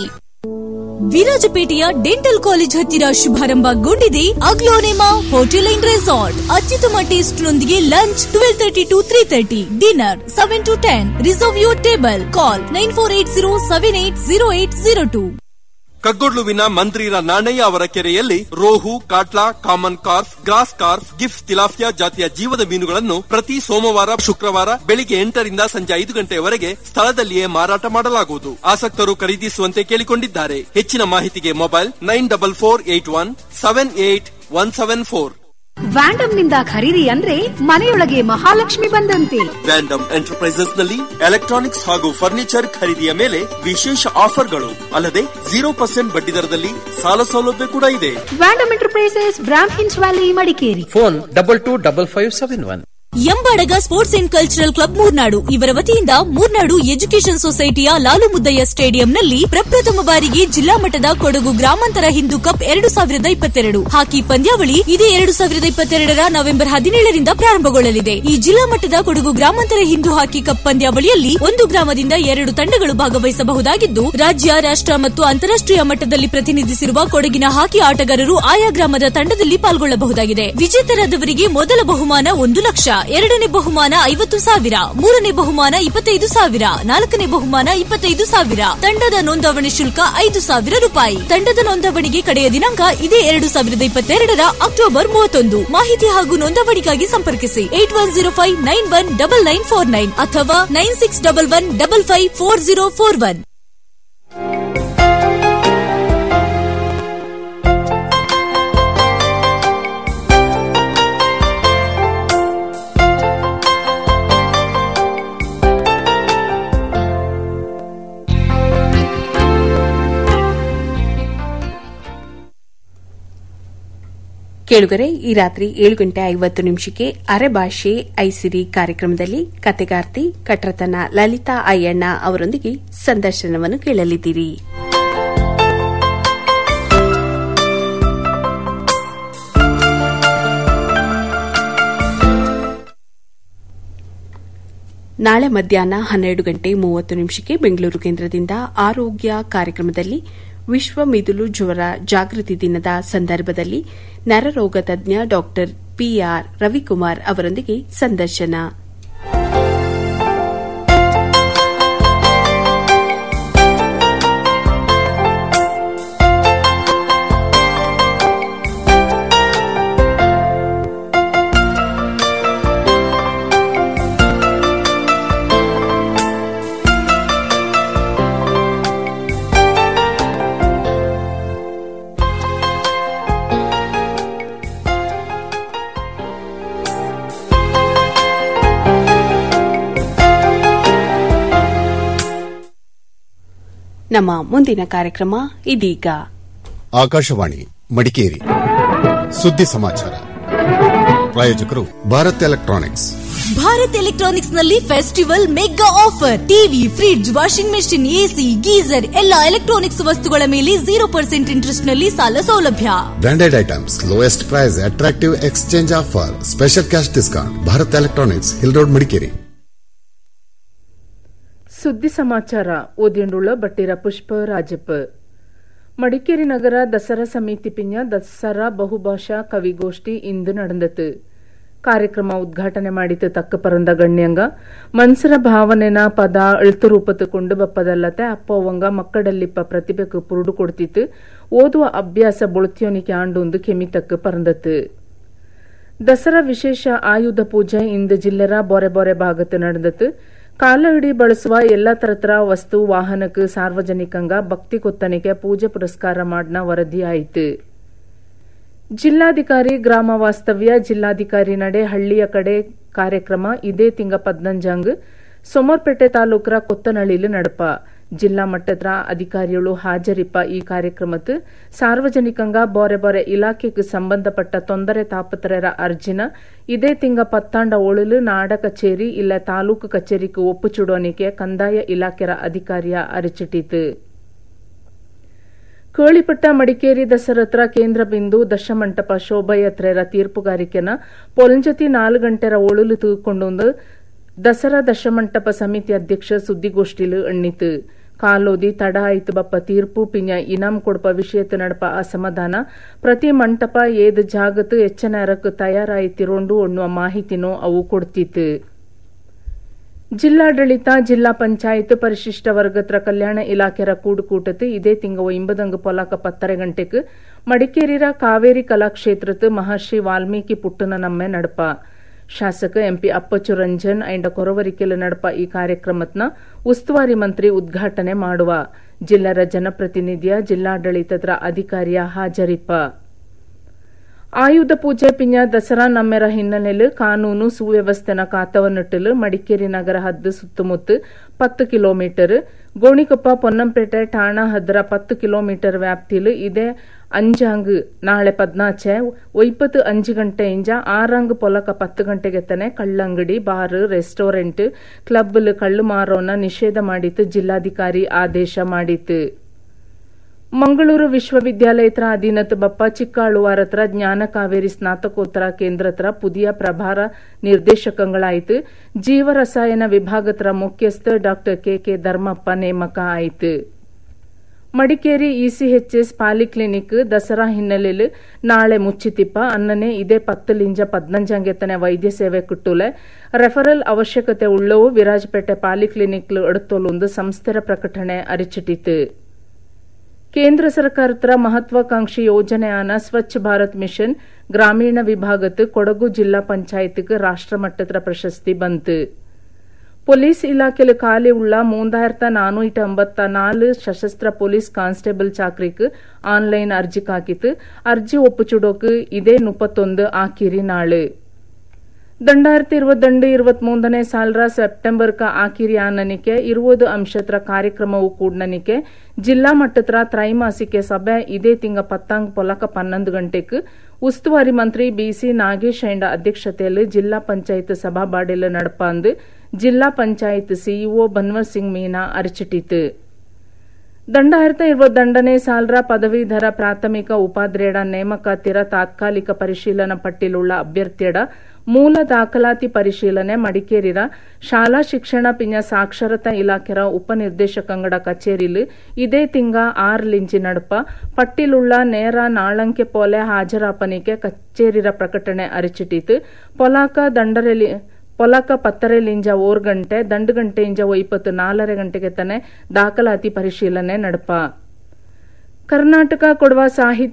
ವಿರಾಜಪೇಟೆಯ ಡೆಂಟಲ್ ಕಾಲೇಜ್ ಹತ್ತಿರ ಶುಭಾರಂಭಗೊಂಡಿದೆ ಅಗ್ಲೋನೆಮಾ ಹೋಟೆಲ್ ಅಂಡ್ ರೆಸಾರ್ಟ್ ಅತ್ಯುತ್ತಮ ಟೇಸ್ಟ್ ನೊಂದಿಗೆ lunch twelve thirty to three thirty dinner seven to ten reserve your table call nine four eight zero seven eight zero eight zero two ಕಗ್ಗೊಡ್ಲುವಿನ ಮಂತ್ರಿರ ನಾಣಯ್ಯ ಅವರ ಕೆರೆಯಲ್ಲಿ rohu catla common carp grass carp gift tilapia ಜಾತಿಯ ಜೀವದ ಮೀನುಗಳನ್ನು ಪ್ರತಿ ಸೋಮವಾರ ಶುಕ್ರವಾರ ಬೆಳಿಗ್ಗೆ ಎಂಟರಿಂದ ಸಂಜೆ ಐದು ಗಂಟೆಯವರೆಗೆ ಸ್ಥಳದಲ್ಲಿಯೇ ಮಾರಾಟ ಮಾಡಲಾಗುವುದು ಆಸಕ್ತರು ಖರೀದಿಸುವಂತೆ ಕೇಳಿಕೊಂಡಿದ್ದಾರೆ ಹೆಚ್ಚಿನ ಮಾಹಿತಿಗೆ mobile nine double four eight one seven eight one seven four ವ್ಯಾಂಡಮ್ ನಿಂದ ಖರೀದಿ ಅಂದ್ರೆ ಮನೆಯೊಳಗೆ ಮಹಾಲಕ್ಷ್ಮಿ ಬಂದಂತೆ ವ್ಯಾಂಡಮ್ ಎಂಟರ್ಪ್ರೈಸಸ್ ನಲ್ಲಿ ಎಲೆಕ್ಟ್ರಾನಿಕ್ಸ್ ಹಾಗೂ ಫರ್ನಿಚರ್ ಖರೀದಿಯ ಮೇಲೆ ವಿಶೇಷ ಆಫರ್ಗಳು ಅಲ್ಲದೆ ಜೀರೋ ಪರ್ಸೆಂಟ್ ಬಡ್ಡಿ ದರದಲ್ಲಿ ಸಾಲ ಸೌಲಭ್ಯ ಕೂಡ ಇದೆ ವ್ಯಾಂಡಮ್ ಎಂಟರ್ಪ್ರೈಸಸ್ ಬ್ರಾಮ್ ಹಿನ್ಸ್ valley Madikeri phone double two double five seven one ಎಂಬಾಡಗ sports and cultural club Murnad ಇವರ ವತಿಯಿಂದ ಮೂರ್ನಾಡು ಎಜುಕೇಷನ್ ಸೊಸೈಟಿಯ ಲಾಲು ಮುದ್ದಯ್ಯ ಸ್ಟೇಡಿಯಂನಲ್ಲಿ ಪ್ರಪ್ರಥಮ ಬಾರಿಗೆ ಜಿಲ್ಲಾ ಮಟ್ಟದ ಕೊಡಗು ಗ್ರಾಮಾಂತರ ಹಿಂದೂ ಕಪ್ ಎರಡು ಸಾವಿರದ ಇಪ್ಪತ್ತೆರಡು ಹಾಕಿ ಪಂದ್ಯಾವಳಿ ಇದೇ ಎರಡು ಸಾವಿರದ ಇಪ್ಪತ್ತೆರಡರ ನವೆಂಬರ್ ಹದಿನೇಳರಿಂದ ಪ್ರಾರಂಭಗೊಳ್ಳಲಿದೆ ಈ ಜಿಲ್ಲಾ ಮಟ್ಟದ ಕೊಡಗು ಗ್ರಾಮಾಂತರ ಹಿಂದೂ ಹಾಕಿ ಕಪ್ ಪಂದ್ಯಾವಳಿಯಲ್ಲಿ ಒಂದು ಗ್ರಾಮದಿಂದ ಎರಡು ತಂಡಗಳು ಭಾಗವಹಿಸಬಹುದಾಗಿದ್ದು ರಾಜ್ಯ ರಾಷ್ಟ್ರ ಮತ್ತು ಅಂತಾರಾಷ್ಟ್ರೀಯ ಮಟ್ಟದಲ್ಲಿ ಪ್ರತಿನಿಧಿಸಿರುವ ಕೊಡಗಿನ ಹಾಕಿ ಆಟಗಾರರು ಆಯಾ ಗ್ರಾಮದ ತಂಡದಲ್ಲಿ ಪಾಲ್ಗೊಳ್ಳಬಹುದಾಗಿದೆ ವಿಜೇತರಾದವರಿಗೆ ಮೊದಲ ಬಹುಮಾನ ಒಂದು ಲಕ್ಷ ಎರಡನೇ ಬಹುಮಾನ ಐವತ್ತು ಸಾವಿರ ಮೂರನೇ ಬಹುಮಾನ ಇಪ್ಪತ್ತೈದು ಸಾವಿರ ನಾಲ್ಕನೇ ಬಹುಮಾನ ಇಪ್ಪತ್ತೈದು ಸಾವಿರ ತಂಡದ ನೋಂದಾವಣಿ ಶುಲ್ಕ ಐದು ಸಾವಿರ ರೂಪಾಯಿ ತಂಡದ ನೋಂದಾವಣಿಗೆ ಕಡೆಯ ದಿನಾಂಕ ಇದೇ ಎರಡು ಸಾವಿರದ ಇಪ್ಪತ್ತೆರಡರ ಅಕ್ಟೋಬರ್ ಮೂವತ್ತೊಂದು ಮಾಹಿತಿ ಹಾಗೂ ನೋಂದಾವಣಿಗಾಗಿ ಸಂಪರ್ಕಿಸಿ eight one zero five nine one double nine four nine ಅಥವಾ nine six double one double five four zero four one ಕೇಳುಗರೆ ಈ ರಾತ್ರಿ ಏಳು ಗಂಟೆ ಐವತ್ತು ನಿಮಿಷಕ್ಕೆ ಅರೆಭಾಷೆ ಐಸಿರಿ ಕಾರ್ಯಕ್ರಮದಲ್ಲಿ ಕತೆಗಾರ್ತಿ ಕಟ್ರತನ ಲಲಿತಾ ಅಯ್ಯಣ್ಣ ಅವರೊಂದಿಗೆ ಸಂದರ್ಶನವನ್ನು ಕೇಳಲಿದ್ದೀರಿ ನಾಳೆ ಮಧ್ಯಾಹ್ನ ಹನ್ನೆರಡು ಗಂಟೆ ಮೂವತ್ತು ನಿಮಿಷಕ್ಕೆ ಬೆಂಗಳೂರು ಕೇಂದ್ರದಿಂದ ಆರೋಗ್ಯ ಕಾರ್ಯಕ್ರಮದಲ್ಲಿ ವಿಶ್ವ ಮಿದುಳು ಜ್ವರ ಜಾಗೃತಿ ದಿನದ ಸಂದರ್ಭದಲ್ಲಿ ನರರೋಗ ತಜ್ಞ ಡಾ ಪಿಆರ್ ರವಿಕುಮಾರ್ ಅವರೊಂದಿಗೆ ಸಂದರ್ಶನ ನಮ್ಮ ಮುಂದಿನ ಕಾರ್ಯಕ್ರಮ ಇದೀಗ ಆಕಾಶವಾಣಿ ಮಡಿಕೇರಿ ಸುದ್ದಿ ಸಮಾಚಾರ ಪ್ರಾಯೋಜಕರು ಭಾರತ್ ಎಲೆಕ್ಟ್ರಾನಿಕ್ಸ್ ಭಾರತ್ ಎಲೆಕ್ಟ್ರಾನಿಕ್ಸ್ ನಲ್ಲಿ festival mega offer TV fridge washing machine AC geyser ಎಲ್ಲಾ ಎಲೆಕ್ಟ್ರಾನಿಕ್ಸ್ ವಸ್ತುಗಳ ಮೇಲೆ ಜೀರೋ ಪರ್ಸೆಂಟ್ ಇಂಟ್ರೆಸ್ಟ್ ನಲ್ಲಿ ಸಾಲ ಸೌಲಭ್ಯ branded items lowest price attractive exchange offer special cash discount Bharat electronics hill road Madikeri ಸುದ್ದಿ ಸಮಾಚಾರ ಓದಿಯಂಡುಳ್ಳ ಬಟ್ಟಿರ ಪುಷ್ಪ ರಾಜಪ್ಪ ಮಡಿಕೇರಿ ನಗರ ದಸರಾ ಸಮಿತಿ ಪಿಂಜ ದಸರಾ ಬಹುಭಾಷಾ ಕವಿಗೋಷ್ಠಿ ಇಂದು ನಡೆದತು ಕಾರ್ಯಕ್ರಮ ಉದ್ಘಾಟನೆ ಮಾಡಿತು ತಕ್ಕ ಪರಂದ ಗಣ್ಯಂಗ ಮನ್ಸರ ಭಾವನೆನ ಪದ ಅಳ್ತು ರೂಪತ್ತು ಕೊಂಡು ಬಪ್ಪದಲ್ಲತೆ ಅಪ್ಪವಂಗ ಮಕ್ಕಳಲ್ಲಿಪ್ಪ ಪ್ರತಿಭೆಗೆ ಪುರುಡು ಕೊಡ್ತಿತ್ತು ಓದುವ ಅಭ್ಯಾಸ ಬುಳುತ್ಯೋನಿಕೆ ಆಂಡೊಂದು ಕೆಮಿತಕ್ಕೆ ಪರಂದತ್ತು ದಸರಾ ವಿಶೇಷ ಆಯುಧ ಪೂಜೆ ಇಂದು ಜಿಲ್ಲೆರ ಬೊರೆ ಬೊರೆ ಭಾಗത്ത് ನಡೆದತ್ತು ಕಾಲ ಹಿಡಿ ಬಳಸುವ ಎಲ್ಲ ತರತರ ವಸ್ತು ವಾಹನಕ್ಕೆ ಸಾರ್ವಜನಿಕಂಗ ಭಕ್ತಿ ಕೊತ್ತನಿಗೆ ಪೂಜೆ ಪುರಸ್ಕಾರ ಮಾಡ್ನ ವರದಿ ಆಯಿತು ಜಿಲ್ಲಾಧಿಕಾರಿ ಗ್ರಾಮ ವಾಸ್ತವ್ಯ ಜಿಲ್ಲಾಧಿಕಾರಿ ನಡೆ ಹಳ್ಳಿಯ ಕಡೆ ಕಾರ್ಯಕ್ರಮ ಇದೇ ತಿಂಗ ಪದ್ನಂಜಾಂಗ್ ಸೋಮರ್ಪೇಟೆ ತಾಲೂಕರ ಕೊತ್ತನಳ್ಳಿಲು ನಡಪ ಜಿಲ್ಲಾ ಮಟ್ಟದ ಅಧಿಕಾರಿಗಳು ಹಾಜರಿಪ್ಪ ಈ ಕಾರ್ಯಕ್ರಮಕ್ಕೆ ಸಾರ್ವಜನಿಕಂಗ ಬೊರೆ ಬೊರೆ ಇಲಾಖೆಗೆ ಸಂಬಂಧಪಟ್ಟ ತೊಂದರೆ ತಾಪತ್ರರ ಅರ್ಜಿನ ಇದೇ ತಿಂಗ ಪತ್ತಾಂಡ ಒಳಲು ನಾಡ ಕಚೇರಿ ಇಲ್ಲ ತಾಲೂಕು ಕಚೇರಿಗೆ ಒಪ್ಪುಚುಡೋನಿಕೆ ಕಂದಾಯ ಇಲಾಖೆರ ಅಧಿಕಾರಿಯ ಅರಚಿಟ್ಟಿತು ಕೇಳಿಪಟ್ಟ ಮಡಿಕೇರಿ ದಸರತ್ರ ಕೇಂದ್ರ ಬಿಂದು ದಶಮಂಟಪ ಶೋಭಾಯಾತ್ರೆರ ತೀರ್ಪುಗಾರಿಕೆನ ಪೊಲಂಜತಿ ನಾಲ್ಕು ಗಂಟೆರ ಒಳಲು ತೂಕೊಂಡೊಂದು ದಸರಾ ದಶಮಂಟಪ ಸಮಿತಿ ಅಧ್ಯಕ್ಷ ಸುದ್ದಿಗೋಷ್ಠಿಲು ಎಣ್ಣಿತು ಕಾಲೋದಿ ತಡ ಆಯ್ತು ಬಪ್ಪ ತೀರ್ಪು ಪಿಂಜ ಇನಾಮ್ ಕೊಡಪ ವಿಷಯತ್ತು ನಡಪ ಅಸಮಾಧಾನ ಪ್ರತಿ ಮಂಟಪ ಏದ್ ಜಾಗತ್ತು ಎಚ್ಚನೇರಕ್ಕೆ ತಯಾರಾಯ್ತಿರೋಂಡು ಅನ್ನುವ ಮಾಹಿತಿನೂ ಅವು ಕೊಡ್ತಿತ್ತು ಜಿಲ್ಲಾಡಳಿತ ಜಿಲ್ಲಾ ಪಂಚಾಯತ್ ಪರಿಶಿಷ್ಟ ವರ್ಗತ್ರ ಕಲ್ಯಾಣ ಇಲಾಖೆರ ಕೂಡುಕೂಟತ್ತು ಇದೇ ತಿಂಗ ಇಂಬದಂಗ ಪೊಲಾಕ ಪತ್ತರೆ ಗಂಟೆಗೆ ಮಡಿಕೇರಿರ ಕಾವೇರಿ ಕಲಾಕ್ಷೇತ್ರತ್ತು ಮಹರ್ಷಿ ವಾಲ್ಮೀಕಿ ಪುಟ್ಟನ ನಮ್ಮೆ ನಡಪ ಶಾಸಕ ಎಂಪಿ ಅಪ್ಪಚ್ಚು ರಂಜನ್ ಐಂಡ ಕೊರವರಿಕೆಲು ನಡಪ ಈ ಕಾರ್ಯಕ್ರಮತ್ನ ಉಸ್ತುವಾರಿ ಮಂತ್ರಿ ಉದ್ಘಾಟನೆ ಮಾಡುವ ಜಿಲ್ಲೆರ ಜನಪ್ರತಿನಿಧಿಯ ಜಿಲ್ಲಾಡಳಿತದ ಅಧಿಕಾರಿಯ ಹಾಜರಿಪ್ಪ ಆಯುಧ ಪೂಜೆ ಪಿಂಜ ದಸರಾ ನಮ್ಮೆರ ಹಿನ್ನೆಲೆಲು ಕಾನೂನು ಸುವ್ಯವಸ್ಥೆನ ಕಾತವನ್ನಿಟ್ಟಲು ಮಡಿಕೇರಿ ನಗರ ಹದ್ದು ಸುತ್ತಮುತ್ತ ಪತ್ತು ಕಿಲೋಮೀಟರ್ ಗೋಣಿಕೊಪ್ಪ ಪೊನ್ನಂಪೇಟೆ ಠಾಣಾ ಹದ್ರ ಪತ್ತು ಕಿಲೋಮೀಟರ್ ವ್ಯಾಪ್ತಿಲು ಇದೇ ಅಂಜಾಂಗ್ ನಾಳೆ ಪದ್ನಾಚೆ ಒಯ್ಪತ್ತು ಅಂಜು ಗಂಟೆಯಿಂದ ಆರಂಗ್ ಪೊಲಕ ಪತ್ತು ಗಂಟೆಗೆತ್ತನೆ ಕಳ್ಳಂಗಡಿ ಬಾರ್ ರೆಸ್ಟೋರೆಂಟ್ ಕ್ಲಬ್ಲು ಕಳ್ಳು ಮಾರೋನ ನಿಷೇಧ ಮಾಡಿತ್ತು ಜಿಲ್ಲಾಧಿಕಾರಿ ಆದೇಶ ಮಾಡಿತು ಮಂಗಳೂರು ವಿಶ್ವವಿದ್ಯಾಲಯತ್ರ ಅಧೀನತ್ ಬಪ್ಪ ಚಿಕ್ಕಾಳುವಾರತ್ರ ಜ್ಞಾನ ಕಾವೇರಿ ಸ್ನಾತಕೋತ್ತರ ಕೇಂದ್ರತ್ರ ಪುದಿಯ ಪ್ರಭಾರ ನಿರ್ದೇಶಕಗಳಾಯಿತು ಜೀವರಸಾಯನ ವಿಭಾಗತ್ರ ಮುಖ್ಯಸ್ಥ ಡಾ ಕೆಕೆ ಧರ್ಮಪ್ಪ ನೇಮಕ ಆಯಿತು ಮಡಿಕೇರಿ ಇಸಿಎಚ್ಎಸ್ ಪಾಲಿಕ್ಲಿನಿಕ್ ದಸರಾ ಹಿನ್ನೆಲೆಯಲ್ಲಿ ನಾಳೆ ಮುಚ್ಚಿತಿಪ್ಪ ಅನ್ನನೆ ಇದೇ ಪತ್ತಲಿಂಜ ಪದ್ನಂಜಂಗೆತ್ತನೆ ವೈದ್ಯ ಸೇವೆ ಕುಟ್ಟುಲೆ ರೆಫರಲ್ ಅವಶ್ಯಕತೆ ಉಳ್ಳವು ವಿರಾಜಪೇಟೆ ಪಾಲಿಕ್ಲಿನಿಕ್ ಎಡುತ್ತೋಲೊಂದು ಸಂಸ್ಥೆರ ಪ್ರಕಟಣೆ ಅರಿಚಿಟ್ಟಿತು ಕೇಂದ್ರ ಸರ್ಕಾರತ್ರ ಮಹತ್ವಾಕಾಂಕ್ಷಿ ಯೋಜನೆಯಾನ ಸ್ವಚ್ಛ ಭಾರತ್ ಮಿಷನ್ ಗ್ರಾಮೀಣ ವಿಭಾಗತ್ತು ಕೊಡಗು ಜಿಲ್ಲಾ ಪಂಚಾಯತ್ಗೆ ರಾಷ್ಟ್ರಮಟ್ಟದ ಪ್ರಶಸ್ತಿ ಬಂತು ಪೊಲೀಸ್ ಇಲಾಖೆಲು ಖಾಲಿ ಉಳ್ಳ ಮೂಂದಾயிரத்த நானூற்று ஐம்பத்த நாலு சசஸ்திர போலீஸ் கான்ஸ்டேபிள் சாக்கரிக்கு ஆன்லைன் அர்ஜி காக்கித்து அர்ஜி ஒப்புச்சுடோக்கு இதே முப்பத்தொಂದು ಆಕಿರಿ ನಾಳು ದಂಡಾಯಿರತಿ ಇರುವತ್ತಂಡು ಇರುವತ್ಮೂರನೇ ಸಾಲರ ಸೆಪ್ಟೆಂಬರ್ಕ ಆಕಿರಿ ಆನನಿಕೆ ಇರುವುದು ಅಂಶತ್ರ ಕಾರ್ಯಕ್ರಮವು ಕೂಡ್ನನಿಕೆ ಜಿಲ್ಲಾ ಮಟ್ಟತ್ರ ತ್ರೈಮಾಸಿಕೆ ಸಭೆ ಇದೇ ತಿಂಗ ಪತ್ತಾಂಗ್ ಪೊಲಕ ಪನ್ನೊಂದು ಗಂಟೆಗೆ ಉಸ್ತುವಾರಿ ಮಂತ್ರಿ ಬಿಸಿ ನಾಗೇಶ್ ಐಂಡ ಅಧ್ಯಕ್ಷತೆಯಲ್ಲಿ ಜಿಲ್ಲಾ ಪಂಚಾಯತ್ ಸಭಾಬಾಡಿಲ್ நடப்பாந்து ಜಿಲ್ಲಾ ಪಂಚಾಯತ್ ಸಿಇಒ ಬನ್ವರ್ ಸಿಂಗ್ ಮೀನಾ ಅರಚಿಟಿತು ದಂಡಾಯಿರತ ಇರುವದಂಡನೇ ಸಾಲ್ರ ಪದವೀಧರ ಪ್ರಾಥಮಿಕ ಉಪಾಧ್ರೇಡ ನೇಮಕಾತಿರ ತಾತ್ಕಾಲಿಕ ಪರಿಶೀಲನಾ ಪಟ್ಟಿಲುಳ್ಳ ಅಭ್ಯರ್ಥಿಯಡ ಮೂಲ ದಾಖಲಾತಿ ಪರಿಶೀಲನೆ ಮಡಿಕೇರಿರ ಶಾಲಾ ಶಿಕ್ಷಣ ಪಿಂಜ ಸಾಕ್ಷರತಾ ಇಲಾಖೆರ ಉಪನಿರ್ದೇಶಕಂಗಡ ಕಚೇರಿಲು ಇದೇ ತಿಂಗ ಆರ್ಲಿಂಚಿ ನಡುಪ ಪಟ್ಟಿಲುಳ್ಳ ನೇರ ನಾಳಂಕೆ ಪೋಲೆ ಹಾಜರಾಪನಿಕೆ ಕಚೇರಿರ ಪ್ರಕಟಣೆ ಅರಿಚಿಟಿತು ಪೊಲಾಕ ದಂಡರೆಲಿ ಪೊಲಕ ಪತ್ತರೆಲಿಂಜ ಓರ್ ಗಂಟೆ ದಂಡು ಗಂಟೆಯಿಂದ ಇಪ್ಪತ್ತು ನಾಲ್ಕರೆ ಗಂಟೆಗೆ ತನೆ ದಾಖಲಾತಿ ಪರಿಶೀಲನೆ ನಡಪ ಕರ್ನಾಟಕ ಕೊಡುವ ಸಾಹಿತ್ಯ